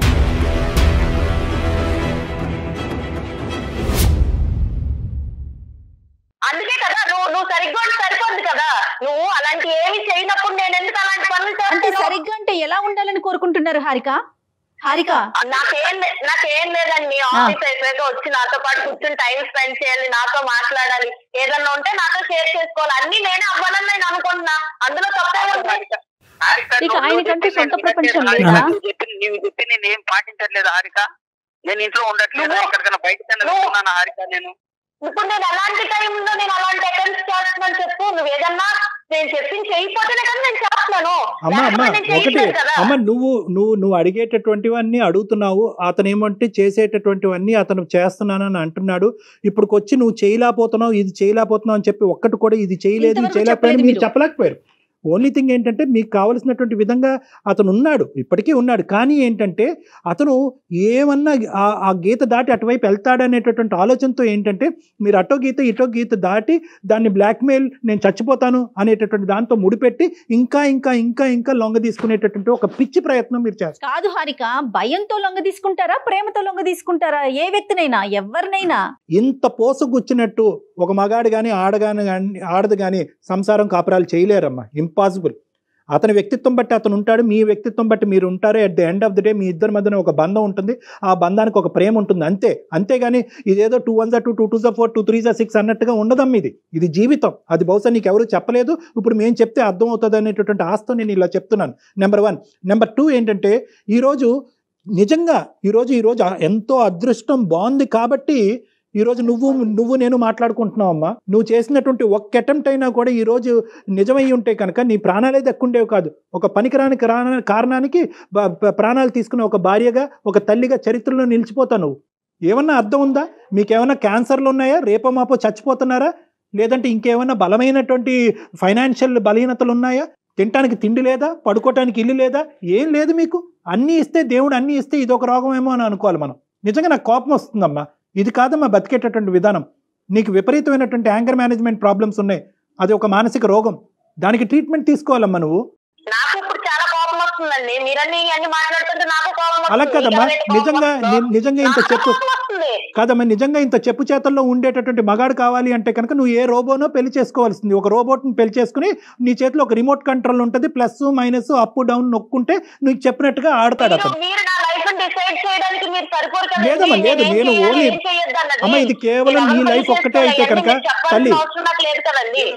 అందుకే కదా నువ్వు నువ్వు సరిగ్గా ఉంటే సరిపోద్ది కదా నువ్వు అలాంటి ఏమి చేయనప్పుడు నేను ఎందుకు అలాంటి పనులు అంటే చేస్తాను సరిగ్గా అంటే ఎలా ఉండాలని కోరుకుంటున్నారు హారిక హారిక నాకేం లే- నాకేం లేదండి ఆఫీస్ అయిపోయాక వచ్చి నాతో పాటు కూర్చుని టైం స్పెండ్ చేయాలి నాతో మాట్లాడాలి ఏదన్నా ఉంటే నాతో షేర్ చేసుకోవాలి అన్ని నేనే అవ్వాలని నేను అనుకుంటున్నా అందులో తప్పే ఉంది హారిక, ఇక నువ్వు ఆయనకంటూ చెప్పింది సొంత నేను ప్రపంచం వినట్లేదు, లేదా? హారిక. నువ్వు చెప్పింది నువ్వు చెప్పింది నేను ఏం పాటించట్లేదు హారిక నేను ఇంట్లో ఉండట్లేదు నువ్వు- ఎక్కడికైనా బయటకు వెళ్తున్నాను హారిక నేను ఇప్పుడు నేను అలాంటి టైంలో నేను అలాంటి అటెంప్ట్ చేస్తున్నాను చెప్పు నువ్వు ఏదన్నా నేను చెప్పింది చేయకపోతేనే కదా నేను చేస్తున్నాను అమ్మ అమ్మ లేకపోతే నేను ఒకటి చేయట్లేదు కదా. అమ్మ నువ్వు నువ్వు నువ్వు అడిగేటటువంటివన్నీ అడుగుతున్నావు అతను ఏమంటే చేసేటటువంటివన్నీ అతను చేస్తున్నానని అంటున్నాడు ఇప్పుడు వచ్చి నువ్వు చేయలేకపోతున్నావు ఇది చేయలేకపోతున్నావు అని చెప్పి ఒక్కటి కూడా ఇది చేయలేదు ఇది ఇంతవరకు చేయలేకపోయాడు చెప్పలేదు మీరు మీరు. చెప్పలేకపోయారు ఓన్లీ థింగ్ ఏంటంటే మీకు కావలసినటువంటి విధంగా అతను ఉన్నాడు ఇప్పటికీ ఉన్నాడు కానీ ఏంటంటే అతను ఏమన్నా ఆ- ఆ గీత దాటి అటువైపు వెళ్తాడనేటటువంటి ఆలోచనతో ఏంటంటే మీరు అటో గీత ఇటో గీత దాటి దాన్ని బ్లాక్మెయిల్ నేను చచ్చిపోతాను అనేటటువంటి దాంతో ముడిపెట్టి ఇంకా ఇంకా ఇంకా ఇంకా లొంగ తీసుకునేటటువంటి ఒక పిచ్చి ప్రయత్నం మీరు చేస్తారు కాదు హారిక భయంతో లొంగ తీసుకుంటారా ప్రేమతో లొంగ తీసుకుంటారా ఏ వ్యక్తినైనా ఎవరినైనా ఇంత పోసగుచ్చినట్టు ఒక మగాడు కానీ ఆడగాని కానీ ఆడదు కానీ సంసారం కాపురాలు చేయలేరమ్మా ఇంపాసిబుల్ అతని వ్యక్తిత్వం బట్టి అతను ఉంటాడు మీ వ్యక్తిత్వం బట్టి మీరు ఉంటారు at the end of the day మీ ఇద్దరి మధ్యన ఒక బంధం ఉంటుంది ఆ బంధానికి ఒక ప్రేమ ఉంటుంది అంతే అంతేగాని ఇదేదో టూ వన్ జా టూ టూ టూ జా ఫోర్ టూ త్రీ జా సిక్స్ అన్నట్టుగా ఉండదమ్మ ఇది ఇది జీవితం అది బహుశా నీకు ఎవరు చెప్పలేదు ఇప్పుడు మేము చెప్తే అర్థం అవుతుంది అనేటటువంటి ఆస్తో నేను ఇలా చెప్తున్నాను నెంబర్ వన్ నెంబర్ టూ ఏంటంటే ఈరోజు నిజంగా ఈరోజు ఈరోజు ఎంతో అదృష్టం బాగుంది కాబట్టి ఈరోజు నువ్వు నువ్వు నేను మాట్లాడుకుంటున్నావు అమ్మా నువ్వు చేసినటువంటి ఒక్క అటెంప్ట్ అయినా కూడా ఈరోజు నిజమై ఉంటే కనుక నీ ప్రాణాలే దక్కుండేవి కాదు ఒక పనికిరాని కారణ- కారణానికి బ- బ- ప్రాణాలు తీసుకున్న ఒక భార్యగా ఒక తల్లిగా చరిత్రలో నిలిచిపోతావు నువ్వు ఏమన్నా అర్థం ఉందా మీకేమన్నా క్యాన్సర్లు ఉన్నాయా రేపో మాపో చచ్చిపోతున్నారా లేదంటే ఇంకేమన్నా బలమైనటువంటి ఫైనాన్షియల్ బలహీనతలు ఉన్నాయా తినటానికి తిండి లేదా పడుకోవటానికి ఇల్లు లేదా ఏం లేదు మీకు అన్నీ ఇస్తే దేవుడు అన్నీ ఇస్తే ఇది ఒక రోగమేమో అని అనుకోవాలి మనం నిజంగా నాకు కోపం వస్తుందమ్మా ఇది కాదమ్మా బతికేటటువంటి విధానం నీకు విపరీతమైనటువంటి యాంగర్ మేనేజ్మెంట్ ప్రాబ్లమ్స్ ఉన్నాయి అది ఒక మానసిక రోగం దానికి ట్రీట్మెంట్ తీసుకోవాలమ్మా నువ్వు నాకు ఇప్పుడు చాలా కోపం వస్తుందండి మీరన్నీ అన్ని మాట్లాడుతుంటే నాకు కోపం వస్తుంది. అలా కదమ్మా ఎవరైతే కోపం నిజంగా వస్తుందో, ని- నిజంగా ఇంత నాకు చెప్పు కోపం వస్తుంది కాదమ్మా నిజంగా ఇంత చెప్పు చేతల్లో ఉండేటటువంటి మగాడు కావాలి అంటే కనుక నువ్వు ఏ రోబోనో పెళ్లి చేసుకోవాల్సింది ఒక రోబోట్ని పెళ్లి చేసుకుని నీ చేతిలో ఒక రిమోట్ కంట్రోల్ ఉంటుంది ప్లస్ మైనస్ అప్ డౌన్ నొక్కుంటే నువ్వు చెప్పినట్టుగా ఆడతాడు మీరు అతను మీరు నా లైఫ్ డిసైడ్ చేయడానికి మీరు సరిపోరు కదండి. లేదమ్మా, లేదు, నేనేం నేను చేయాలి, ఓన్లీ- ఏం చేయొద్దు అన్నది. అమ్మ, ఇది కేవలం మీరు నీ ఎవరు లైఫ్ పెళ్లి ఒక్కటే అయితే చేసుకోవాలి, కనుక అవన్నీ చెప్పాల్సిన తల్లి. అవసరం నాకు లేదు కదండి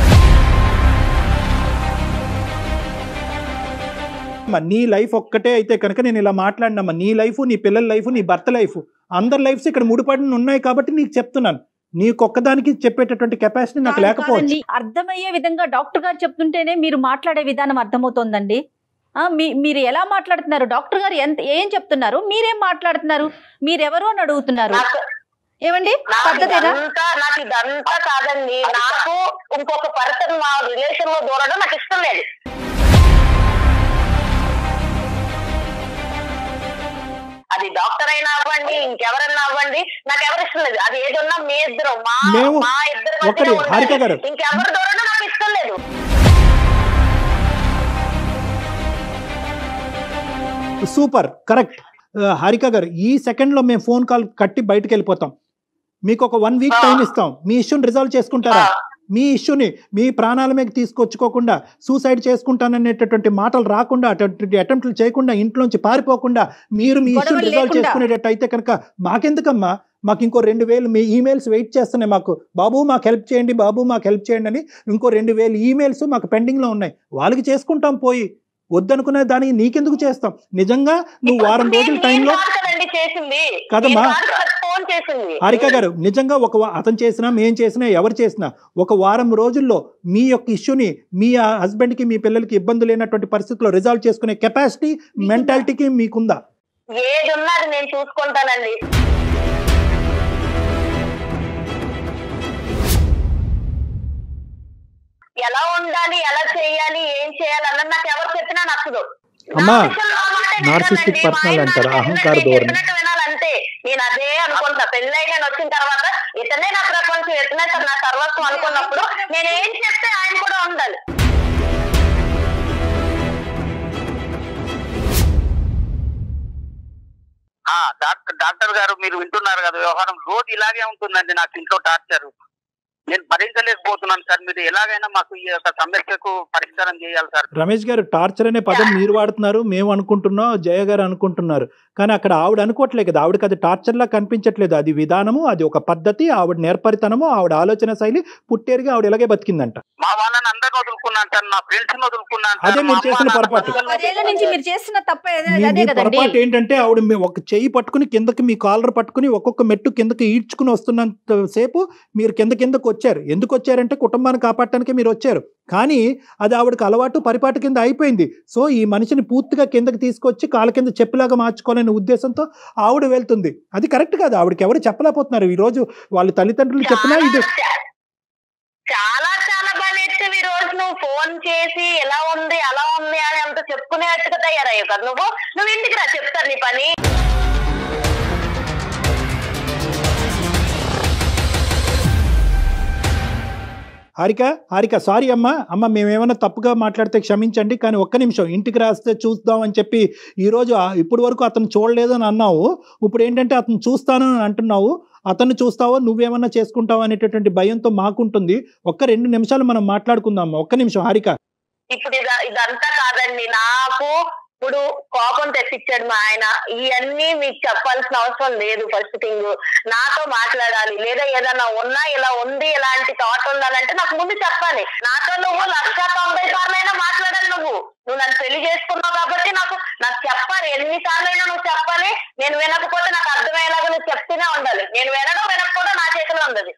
అమ్మా, నీ లైఫ్ ఒక్కటే అయితే కనుక నేను ఇలా మాట్లాడినమ్మా నీ లైఫ్ నీ పిల్లల లైఫ్ నీ భర్త లైఫ్ అందరి లైఫ్స్ ఇక్కడ ముడిపడి ఉన్నాయి కాబట్టి నీకు చెప్తున్నాను నీకొక్కదానికి చెప్పేటటువంటి కెపాసిటీ నాకు కాదు, లేకపోవచ్చు కాదండి. అర్థమయ్యే విధంగా డాక్టర్ గారు చెప్తుంటేనే మీరు మాట్లాడే విధానం అర్థమవుతోందండి ఆ, మీ మీరు ఎలా మాట్లాడుతున్నారు డాక్టర్ గారు ఎంత ఏం చెప్తున్నారు మీరేం మాట్లాడుతున్నారు మీరెవరు అని అడుగుతున్నారు నాకు ఏమండి నాకు పద్ధతేనా ఇదంతా నాకు ఇదంతా కాదండి నాకు ఇంకొక పర్సన్ మా రిలేషన్ లో దూరడం నాకు ఇష్టం లేదు అది డాక్టర్ అయినా అవ్వండి ఇంకెవరైనా అవ్వండి నాకు ఎవరు ఇష్టం లేదు అది ఏది ఉన్నా మీ ఇద్దరు మా మేము- మా ఇద్దరు ఒకటి, హారిక గారు. ఇంకెవరు దూరడం నాకు ఇష్టం లేదు సూపర్ కరెక్ట్ హారిక గారు ఈ సెకండ్లో మేము ఫోన్ కాల్ కట్టి బయటకు వెళ్ళిపోతాం మీకు ఒక వన్ వీక్ ఆ. టైం ఇస్తాం మీ ఇష్యూని రిజాల్వ్ చేసుకుంటారా ఆ. మీ ఇష్యూని మీ ప్రాణాల మీద తీసుకొచ్చుకోకుండా సూసైడ్ చేసుకుంటాననేటటువంటి మాటలు రాకుండా అటువంటి అటెంప్ట్లు చేయకుండా ఇంట్లోంచి పారిపోకుండా మీరు మీ ఇష్యూని గొడవలు రిజాల్వ్ లేకుండా. చేసుకునేటట్టు అయితే కనుక మాకెందుకమ్మా మాకు ఇంకో రెండు వేలు మీ ఈమెయిల్స్ వెయిట్ చేస్తున్నాయి మాకు బాబు మాకు హెల్ప్ చేయండి బాబు మాకు హెల్ప్ చేయండి అని ఇంకో రెండు వేలు ఈమెయిల్స్ మాకు పెండింగ్లో ఉన్నాయి వాళ్ళకి చేసుకుంటాం పోయి వద్దనుకునే దానికి నీకెందుకు చేస్తాం నిజంగా నువ్వు వారం ఇప్పుడు రోజుల నేను- టైంలో నేను కాదు కదండి చేసింది కదమ్మా. నేను కాదు కదా ఫోన్ చేసింది హారిక గారు నిజంగా ఒక వా- అతను చేసినా మేం చేసినా ఎవరు చేసినా ఒక వారం రోజుల్లో మీ యొక్క ఇష్యూని మీ హస్బెండ్కి మీ పిల్లలకి ఇబ్బంది లేనటువంటి పరిస్థితుల్లో రిజాల్వ్ చేసుకునే కెపాసిటీ మెంటాలిటీకి మీకుందా ఏది ఉన్నది నేను చూసుకుంటానండి ఎలా ఉండాలి ఎలా చేయాలి ఏం చేయాలి అన్నది నాకు ఎవరు చెప్పినా నచ్చదు అమ్మా, నా విషయంలో ఆ మాట నేను narcissistic వినాలండి. మా ఆయన person అంటారు, నాకు అహంకార చెప్పినట్టు ధోరణి. చెప్పినట్టు వినాలంతే నేను అదే అనుకుంటున్నా పెళ్ళై నేను వచ్చిన తర్వాత ఇతనే నా ప్రపంచం ఇతనే నా సర్వస్వం అనుకున్నప్పుడు నేను ఏం చెప్తే ఆయన కూడా ఉండాలి డాక్టర్ డాక్టర్ గారు మీరు వింటున్నారు కదా వ్యవహారం రోజు ఇలాగే ఉంటుందండి నాకు ఇంట్లో టార్చర్ నేను భరించలేకపోతున్నాను సార్ మీరు ఎలాగైనా మాకు ఈ యొక్క సమస్యకు పరిష్కారం చేయాలి సార్ రమేష్ గారు టార్చర్ అనే పదం మీరు వాడుతున్నారు మేము అనుకుంటున్నాం జయ గారు అనుకుంటున్నారు కానీ అక్కడ ఆవిడ అనుకోవట్లేదు కదా ఆవిడకి అది టార్చర్ లా కనిపించట్లేదు అది విధానము అది ఒక పద్ధతి ఆవిడ నేర్పరితనము ఆవిడ ఆలోచన శైలి పుట్టేరుగా ఆవిడ ఇలాగే బతికిందంట మా వాళ్ళని అందరిని వదులుకున్నాను సార్ నా ఫ్రెండ్స్ వదులుకున్నాను అదే సార్. మీరు మా అమ్మ, చేసిన నాన్న పొరపాటు. పిల్లల్ని పదేళ్ల నుంచి మీరు చేసిన తప్ప మీ అదే మీ కదండి పొరపాటు ఏంటంటే ఆవిడ మీ ఒక చెయ్యి పట్టుకుని కిందకి మీ కాలర్ పట్టుకుని ఒక్కొక్క మెట్టు కిందకి ఈడ్చుకుని వస్తున్నంత సేపు మీరు కింద కిందకు వచ్చారు ఎందుకు వచ్చారంటే కుటుంబాన్ని కాపాడటానికి మీరు వచ్చారు కానీ అది ఆవిడకి అలవాటు పరిపాటి కింద అయిపోయింది సో ఈ మనిషిని పూర్తిగా కిందకి తీసుకొచ్చి కాళ్ళ కింద చెప్పులాగా మార్చుకోవాలనే ఉద్దేశంతో ఆవిడ వెళ్తుంది అది కరెక్ట్ కాదు ఆవిడకి ఎవరు చెప్పలేకపోతున్నారు ఈ రోజు వాళ్ళ తల్లిదండ్రులు చెప్పినా ఇది చాలా చాలా చాలా బాగా నేర్చావు ఈ రోజు నువ్వు ఫోన్ చేసి ఎలా ఉంది అలా ఉంది అని అంత చెప్పుకునేట్టుగా తయారయ్యావు కదా నువ్వు నువ్వు ఇంటికి రా చెప్తాను నీ పని హారిక హారిక సారీ అమ్మా అమ్మ మేమేమైనా తప్పుగా మాట్లాడితే క్షమించండి కానీ ఒక్క నిమిషం ఇంటికి రాస్తే చూద్దాం అని చెప్పి ఈరోజు ఆ- ఇప్పటి వరకు అతను చూడలేదు అని అన్నావు ఇప్పుడు ఏంటంటే అతను చూస్తాను అని అంటున్నావు అతను చూస్తావో నువ్వేమన్నా చేసుకుంటావు అనేటటువంటి భయంతో మాకుంటుంది ఒక్క రెండు నిమిషాలు మనం మాట్లాడుకుందాం ఒక్క నిమిషం హారిక ఇప్పుడు ఇద- ఇదంతా కాదండి నాకు ఇప్పుడు కోపం తెప్పించాడు మా ఆయన ఇవన్నీ మీకు చెప్పాల్సిన అవసరం లేదు ఫస్ట్ థింగ్ నాతో మాట్లాడాలి లేదా ఏదైనా ఉన్నా ఇలా ఉంది ఇలాంటి థాట్ ఉండాలంటే నాకు ముందు చెప్పాలి నాతో నువ్వు లక్ష తొంభై సార్లైనా మాట్లాడాలి నువ్వు నువ్వు నన్ను పెళ్లి చేసుకున్నావు కాబట్టి నాకు నాకు చెప్పాలి ఎన్ని సార్లైనా నువ్వు చెప్పాలి నేను వినకపోతే నాకు అర్థమయ్యేలాగా నువ్వు చెప్తూనే ఉండాలి నేను వినడం వినకపోవడం నా చేతిలో ఉండదు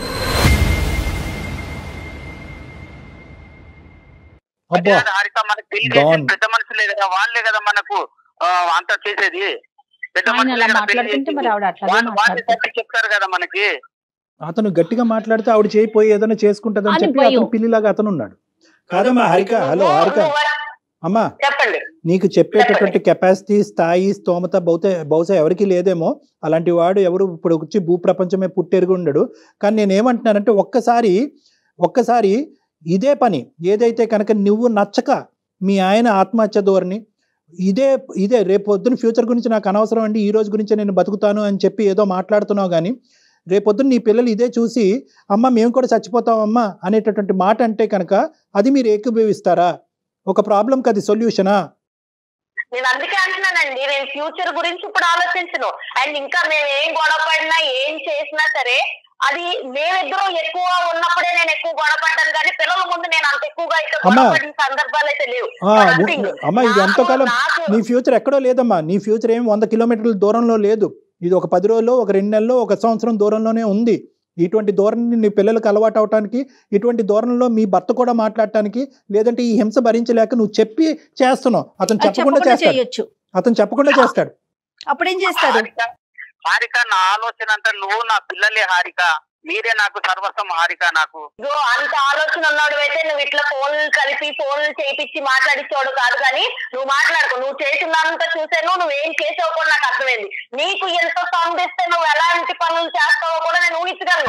అదే అబ్బా కదా హారిక మనకు పెళ్లి Gone. చేసిన పెద్ద మనుషులే కదా వాళ్ళే కదా మనకు ఆ, అంతా చేసేది పెద్ద ఆయన మనుషులే అలా కదా పెళ్లి మాట్లాడుతుంటే మరి చేసేది. ఆవిడ అట్లాగే వాళ్ళు వాళ్ళే మాట్లాడుతుంది సర్ది చెప్తారు కదా మనకి అతను గట్టిగా మాట్లాడితే ఆవిడ చేయిపోయి ఏదైనా చేసుకుంటుందని అని చెప్పి భయం. అతను పిల్లిలాగా అతను ఉన్నాడు కాదమ్మా హారిక హలో నువ్వు- హారిక నువ్వు- అమ్మా చెప్పండి నీకు చెప్పేటటువంటి కెపాసిటీ స్థాయి స్తోమత బహుశా బహుశా ఎవరికి లేదేమో అలాంటి వాడు ఎవరు ఇప్పుడు వచ్చి భూప్రపంచమే పుట్టెరుగు ఉండడు కానీ నేను ఏమంటున్నానంటే ఒక్కసారి ఒక్కసారి ఇదే పని ఏదైతే కనుక నువ్వు నచ్చక మీ ఆయన ఆత్మహత్య ధోరణి ఇదే ఇదే రేపు పొద్దున ఫ్యూచర్ గురించి నాకు అనవసరం అండి ఈ రోజు గురించి నేను బతుకుతాను అని చెప్పి ఏదో మాట్లాడుతున్నావు కానీ రేపొద్దున నీ పిల్లలు ఇదే చూసి అమ్మ మేము కూడా చచ్చిపోతామమ్మా అనేటటువంటి మాట అంటే కనుక అది మీరు ఏకీభవిస్తారా ఒక ప్రాబ్లంకి అది సొల్యూషనా నేను అందుకే అంటున్నానండి నేను ఫ్యూచర్ గురించి ఇప్పుడు ఆలోచించను అండ్ ఇంకా మేము ఏం గొడవ పడినా ఏం చేసినా సరే అది మేమిద్దరం ఎక్కువ ఉన్నప్పుడే నేను ఎక్కువ గొడవ పడ్డాను కానీ పిల్లల ముందు నేను అంత ఎక్కువగా అయితే అమ్మా. గొడవ పడిన సందర్భాలు అయితే లేవు ఆ, First ఉ- thing. అమ్మ ఇది నాకు- ఎంతకాలం నాకు నీ ఫ్యూచర్ ఎక్కడో లేదమ్మా నీ ఫ్యూచర్ ఏం వంద కిలోమీటర్ల దూరంలో లేదు ఇది ఒక పది రోజుల్లో ఒక రెండు నెలల్లో ఒక సంవత్సరం దూరంలోనే ఉంది ఇటువంటి ధోరణి నీ పిల్లలకు అలవాటు అవటానికి ఇటువంటి ధోరణిలో మీ భర్త కూడా మాట్లాడటానికి లేదంటే ఈ హింస భరించలేక నువ్వు చెప్పి చేస్తున్నావు అతను అది చెప్పకుండా చెప్పకుండా చేస్తాడు చేయొచ్చు అతను చెప్పకుండా చేస్తాడు అప్పుడేం చేస్తాడు హారిక హారిక నా ఆలోచన అంతా నువ్వు నా పిల్లలే హారిక మీరే నాకు సర్వస్వం హారిక నాకు ఇదిగో అంత ఆలోచన ఉన్నాడు అయితే నువ్వు ఇట్లా ఫోన్లు కలిపి ఫోన్లు చేయించి మాట్లాడించోడు కాదు కానీ నువ్వు మాట్లాడుకో నువ్వు చేసినంత చూసాను నువ్వేం చేసావు కూడా నాకు అర్థమైంది నీకు ఎంత సంధిస్తే నువ్వు ఎలాంటి పనులు చేస్తావో కూడా నేను ఊహించగలను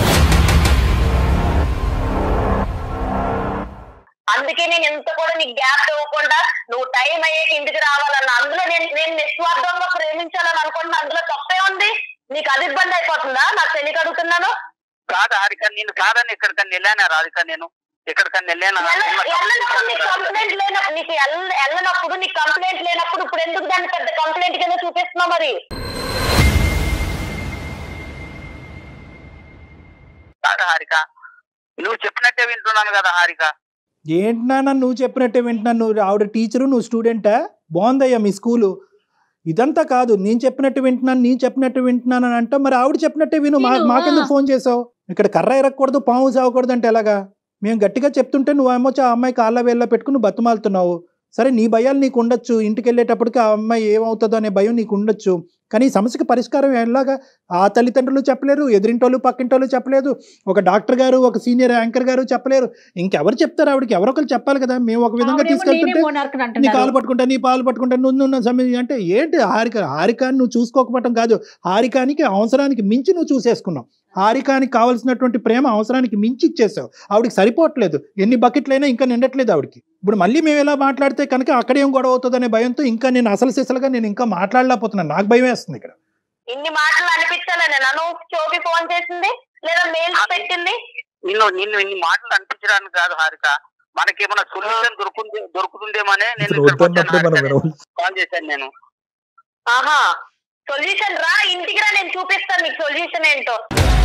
అందుకే నేను ఎంత కూడా నీకు గ్యాప్ ఇవ్వకుండా నువ్వు టైం అయ్యాక ఇంటికి రావాలన్న అందులో నేను నేను నిస్వార్థంగా ప్రేమించాలని అనుకుంటున్నా అందులో తప్పే ఉంది నీకు అది ఇబ్బంది అయిపోతుందా నాకు తెలియక అడుగుతున్నాను కాదు హారిక నేను కాదని ఎక్కడికన్నా వెళ్ళానా రాధిక నేను ఎక్కడికన్నా వెళ్ళానా ఎల్ల- ఎల్లనప్పుడు నీకు కంప్లైంట్ లేనప్పుడు నీకు ఎల్ల- ఎల్లనప్పుడు నీకు కంప్లైంట్ లేనప్పుడు ఇప్పుడు ఎందుకు దాన్ని పెద్ద కంప్లైంట్ కింద చూపిస్తున్నావు మరి కాదు హారిక నువ్వు చెప్పినట్టే వింటున్నాను కదా హారిక ఏంటి నాన్న నువ్వు చెప్పినట్టే వింటున్నాను నువ్వు ఆవిడ టీచరు నువ్వు స్టూడెంటా బాగుందయ్యా మీ స్కూలు ఇదంతా కాదు నేను చెప్పినట్టు వింటున్నాను నేను చెప్పినట్టు వింటున్నాను అని అంటే మరి ఆవిడ చెప్పినట్టే విను మా విను, మాకెందుకు ఆ. ఫోన్ చేసావు ఇక్కడ కర్ర ఇరగకూడదు పాము సాగకూడదు అంటే ఎలాగా మేము గట్టిగా చెప్తుంటే నువ్వేమో వచ్చి ఆ అమ్మాయి కాళ్ళ వేళ్ళ పెట్టుకుని నువ్వు బతుమాలుతున్నావు సరే నీ భయాలు నీకు ఉండొచ్చు ఇంటికి వెళ్ళేటప్పటికి ఆ అమ్మాయి ఏమవుతుందో అనే భయం నీకు ఉండొచ్చు కానీ ఈ సమస్యకి పరిష్కారం ఎలాగా ఆ తల్లిదండ్రులు చెప్పలేరు ఎదిరింటోళ్ళు పక్కింటోళ్ళు చెప్పలేదు ఒక డాక్టర్ గారు ఒక సీనియర్ యాంకర్ గారు చెప్పలేరు ఇంకెవరు చెప్తారు ఆవిడకి ఎవరో ఒకరు చెప్పాలి కదా మేము ఒక విధంగా ఆవిడేమో నేనే తీసుకెళ్తుంటే monarch అని నీ అంటున్నారు. కాలు పట్టుకుంటా నీ పాలు పట్టుకుంటా నువ్వు నువ్వు సమయం అంటే ఏంటి హారిక హారికాని నువ్వు చూసుకోకపోవటం కాదు హారికానికి అవసరానికి మించి నువ్వు చూసేసుకున్నావు హారికానికి కావాల్సినటువంటి ప్రేమ అవసరానికి మించి ఇచ్చేసావు ఆవిడకి సరిపోవట్లేదు ఎన్ని బకెట్లైనా ఇంకా నిండట్లేదు ఆవిడకి ఇప్పుడు మళ్ళీ మేము ఎలా మాట్లాడితే కనుక అక్కడేం గొడవ అవుతుందనే భయంతో ఇంకా నేను అసలు సిసలుగా నేను ఇంకా మాట్లాడలేకపోతున్నాను నాకు భయం వేస్తుంది ఇక్కడ ఇన్ని మాటలు అనిపించాలని నన్ను చోపి ఫోన్ చేసింది లేదా మెయిల్స్ పెట్టింది నిన్ను నిన్ను ఇన్ని మాటలు అనిపించడానికి కాదు హారిక మనకేమైనా సొల్యూషన్ దొరుకుతుంది దొరుకుతుందేమనే నేను ఇప్పుడు ఇక్కడికి వచ్చాను వద్దన్నప్పుడే మనం హారిక. వినవాలి. కాల్ చేశాను నేను ఆహా సొల్యూషన్ రా ఇంటికి రా నేను చూపిస్తాను నీకు సొల్యూషన్ ఏంటో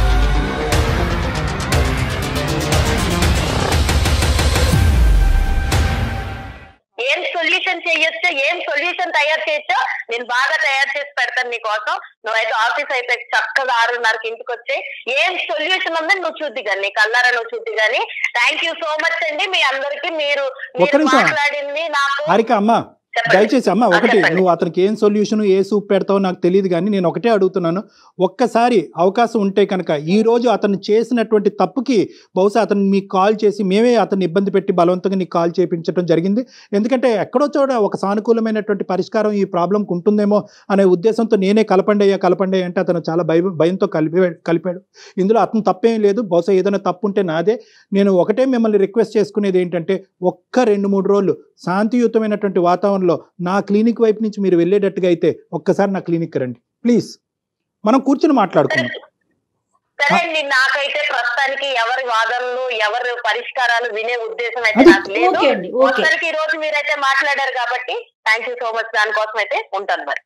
ఏం సొల్యూషన్ చేయొచ్చో ఏం సొల్యూషన్ తయారు చేయొచ్చో నేను బాగా తయారు చేసి పెడతాను నీకోసం నువ్వైతే ఆఫీస్ అయితే చక్కగా ఆరున్నరకి ఇంటికి వచ్చే ఏం సొల్యూషన్ ఉందని నువ్వు చూద్ది కానీ నీ కల్లారా నువ్వు చూద్ది కానీ థ్యాంక్ యూ సో మచ్ అండి మీ అందరికి మీరు ఒక్క మీరు నిమిషం. మాట్లాడింది నాకు హారిక అమ్మ చెప్పండి. దయచేసి అమ్మ ఆ, ఒకటి చెప్పండి. నువ్వు అతనికి ఏం సొల్యూషన్ ఏ సూప్ పెడతావో నాకు తెలియదు కానీ నేను ఒకటే అడుగుతున్నాను ఒక్కసారి అవకాశం ఉంటే కనుక ఈ రోజు అతను చేసినటువంటి తప్పుకి బహుశా అతను మీకు కాల్ చేసి మేమే అతన్ని ఇబ్బంది పెట్టి బలవంతంగా నీకు కాల్ చేయించడం జరిగింది ఎందుకంటే ఎక్కడో చోట ఒక సానుకూలమైనటువంటి పరిష్కారం ఈ ప్రాబ్లంకి ఉంటుందేమో అనే ఉద్దేశంతో నేనే కలపండి అయ్యా కలపండి అంటే అతను చాలా భయం భయంతో కలిపి కలిపాడు ఇందులో అతను తప్పేం లేదు బహుశా ఏదైనా తప్పు ఉంటే నాదే నేను ఒకటే మిమ్మల్ని రిక్వెస్ట్ చేసుకునేది ఏంటంటే ఒక్క రెండు మూడు రోజులు శాంతియుతమైనటువంటి వాతావరణంలో నా క్లినిక్ వైపు నుంచి మీరు వెళ్ళేటట్టుగా అయితే ఒక్కసారి నా క్లినిక్ రండి ప్లీజ్ మనం కూర్చుని మాట్లాడుకుందాం సరే అండి నాకైతే ప్రస్తుతానికి ఎవరి వాదనలు ఎవరి పరిష్కారాలు వినే ఉద్దేశం అయితే అది నాకు లేదు ఓకే అండి, ఓకే. మొత్తానికి ఈ రోజు మీరైతే మాట్లాడారు కాబట్టి థ్యాంక్ యూ సో మచ్ దానికోసం అయితే ఉంటాను మరి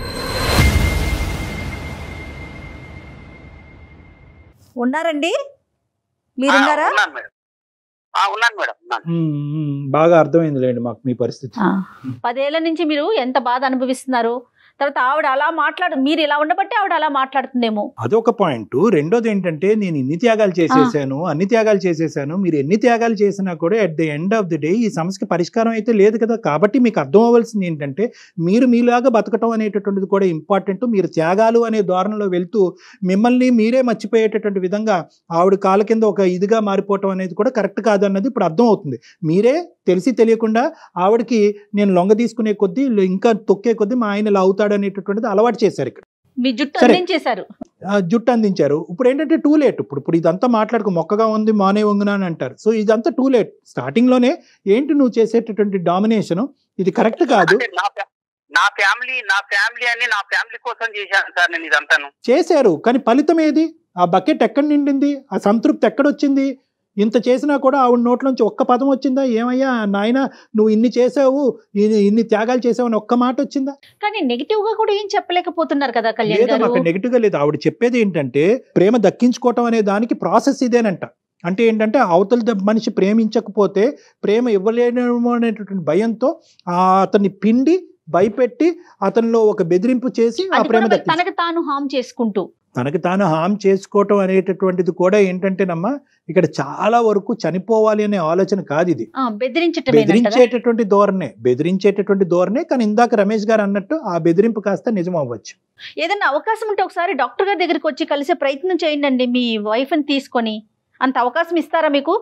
ఉన్నారండి ఆ, మీరున్నారా ఉన్నాను మేడం ఆ, ఉన్నాను మేడం ఉన్నాను మ్మ్, మ్మ్. బాగా అర్థమైంది లేండి మాకు మీ పరిస్థితి ఆ, పదేళ్ల నుంచి మీరు ఎంత బాధ అనుభవిస్తున్నారు తర్వాత ఆవిడ అలా మాట్లాడు మీరు ఇలా ఉండబట్టి ఆవిడ అలా మాట్లాడుతుందేమో అదొక పాయింట్ రెండోది ఏంటంటే నేను ఇన్ని త్యాగాలు చేసేసాను అన్ని త్యాగాలు చేసేసాను మీరు ఎన్ని త్యాగాలు చేసినా కూడా at the end of the day ఈ సమస్యకి పరిష్కారం అయితే లేదు కదా కాబట్టి మీకు అర్థం అవ్వాల్సింది ఏంటంటే మీరు మీలాగా బతకటం అనేటటువంటిది కూడా ఇంపార్టెంట్ మీరు త్యాగాలు అనే ధోరణిలో వెళ్తూ మిమ్మల్ని మీరే మర్చిపోయేటటువంటి విధంగా ఆవిడ కాళ్ళ కింద ఒక ఇదిగా మారిపోవటం అనేది కూడా కరెక్ట్ కాదన్నది ఇప్పుడు అర్థం అవుతుంది మీరే తెలిసి తెలియకుండా ఆవిడకి నేను లొంగ తీసుకునే కొద్దీ ఇంకా తొక్కే కొద్దీ మా ఆయన ఇలా అవుతాడు అనేటటువంటిది అలవాటు చేశారు ఇక్కడ మీ జుట్టు సరే. అందించేశారు ఆ, జుట్టు అందించారు ఇప్పుడు ఏంటంటే టూ లేట్ ఇప్పుడు ఇప్పుడు ఇదంతా మాట్లాడుకో మొక్కగా ఉంది మానే వంగునా అని అంటారు సో ఇదంతా టూ లేట్ స్టార్టింగ్ లోనే ఏంటి నువ్వు చేసేటటువంటి డామినేషన్ ఇది కరెక్ట్ కాదు అంటే నా ఫ్యా- నా ఫ్యామిలీ నా ఫ్యామిలీ అని నా ఫ్యామిలీ కోసం చేశాను సార్ నేను ఇదంతాను చేశారు కానీ ఫలితం ఏది ఆ బకెట్ ఎక్కడ నిండింది ఆ సంతృప్తి ఎక్కడొచ్చింది ఇంత చేసినా కూడా ఆవిడ నోట్లోంచి ఒక్క పదం వచ్చిందా ఏమయ్యా నాయన నువ్వు ఇన్ని చేసావు ఇన్ని- ఇన్ని త్యాగాలు చేసావు అని ఒక్క మాట వచ్చిందా కానీ నెగిటివ్ గా కూడా ఏం చెప్పలేకపోతున్నారు కదా కళ్యాణ్ లేదా గారు అక్కడ నెగిటివ్ గా లేదు ఆవిడ చెప్పేది ఏంటంటే ప్రేమ దక్కించుకోవటం అనే దానికి ప్రాసెస్ ఇదేనంట అంటే ఏంటంటే అవతల ద- మనిషి ప్రేమించకపోతే ప్రేమ ఇవ్వలేనేమో అనేటటువంటి భయంతో ఆ అతన్ని పిండి భయపెట్టి అతనిలో ఒక బెదిరింపు చేసి ఆ అది ప్రేమ కూడా దక్కించు తనకు తాను హామ్ చేసుకుంటూ తనకి తాను హామ్ చేసుకోవటం అనేటటువంటిది కూడా ఏంటంటేనమ్మా ఇక్కడ చాలా వరకు చనిపోవాలి అనే ఆలోచన కాదు ఇది ఆ, బెదిరించటం బెదిరించేటటువంటి ధోరణే బెదిరించేటటువంటి ధోరణే కానీ ఇందాక రమేష్ గారు అన్నట్టు ఆ బెదిరింపు కాస్త నిజం అవ్వచ్చు ఏదైనా అవకాశం ఉంటే ఒకసారి డాక్టర్ గారి దగ్గరికి వచ్చి కలిసే ప్రయత్నం చేయండి మీ వైఫ్ ని తీసుకొని అంత అవకాశం ఇస్తారా మీకు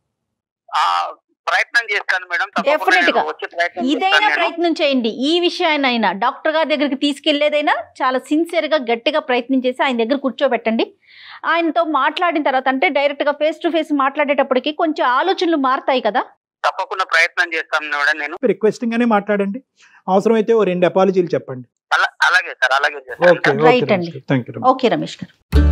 ఆ ప్రయత్నం చేస్తాను మేడం తప్పకుండా Definite గా. నేను వచ్చి ప్రయత్నం ఇదైనా చేస్తాను నేను. ప్రయత్నం చేయండి ఈ విషయాన్నైనా డాక్టర్ గారి దగ్గరికి తీసుకెళ్లేదైనా చాలా సిన్సియర్ గా గట్టిగా ప్రయత్నం చేసి ఆయన దగ్గర కూర్చోబెట్టండి ఆయనతో మాట్లాడిన తర్వాత అంటే డైరెక్ట్ గా ఫేస్ టు ఫేస్ మాట్లాడేటప్పటికి కొంచెం ఆలోచనలు మారుతాయి కదా తప్పకుండా ప్రయత్నం చేస్తాను మేడం నేను రిక్వెస్టింగ్ గానే మాట్లాడండి అవసరమైతే ఓ రెండు అపాలజీలు చెప్పండి అలా అలాగే సార్ అలాగే చేస్తాను ఓకే Right అండి. థ్యాంక్ యూ ఓకే రమేష్ గారు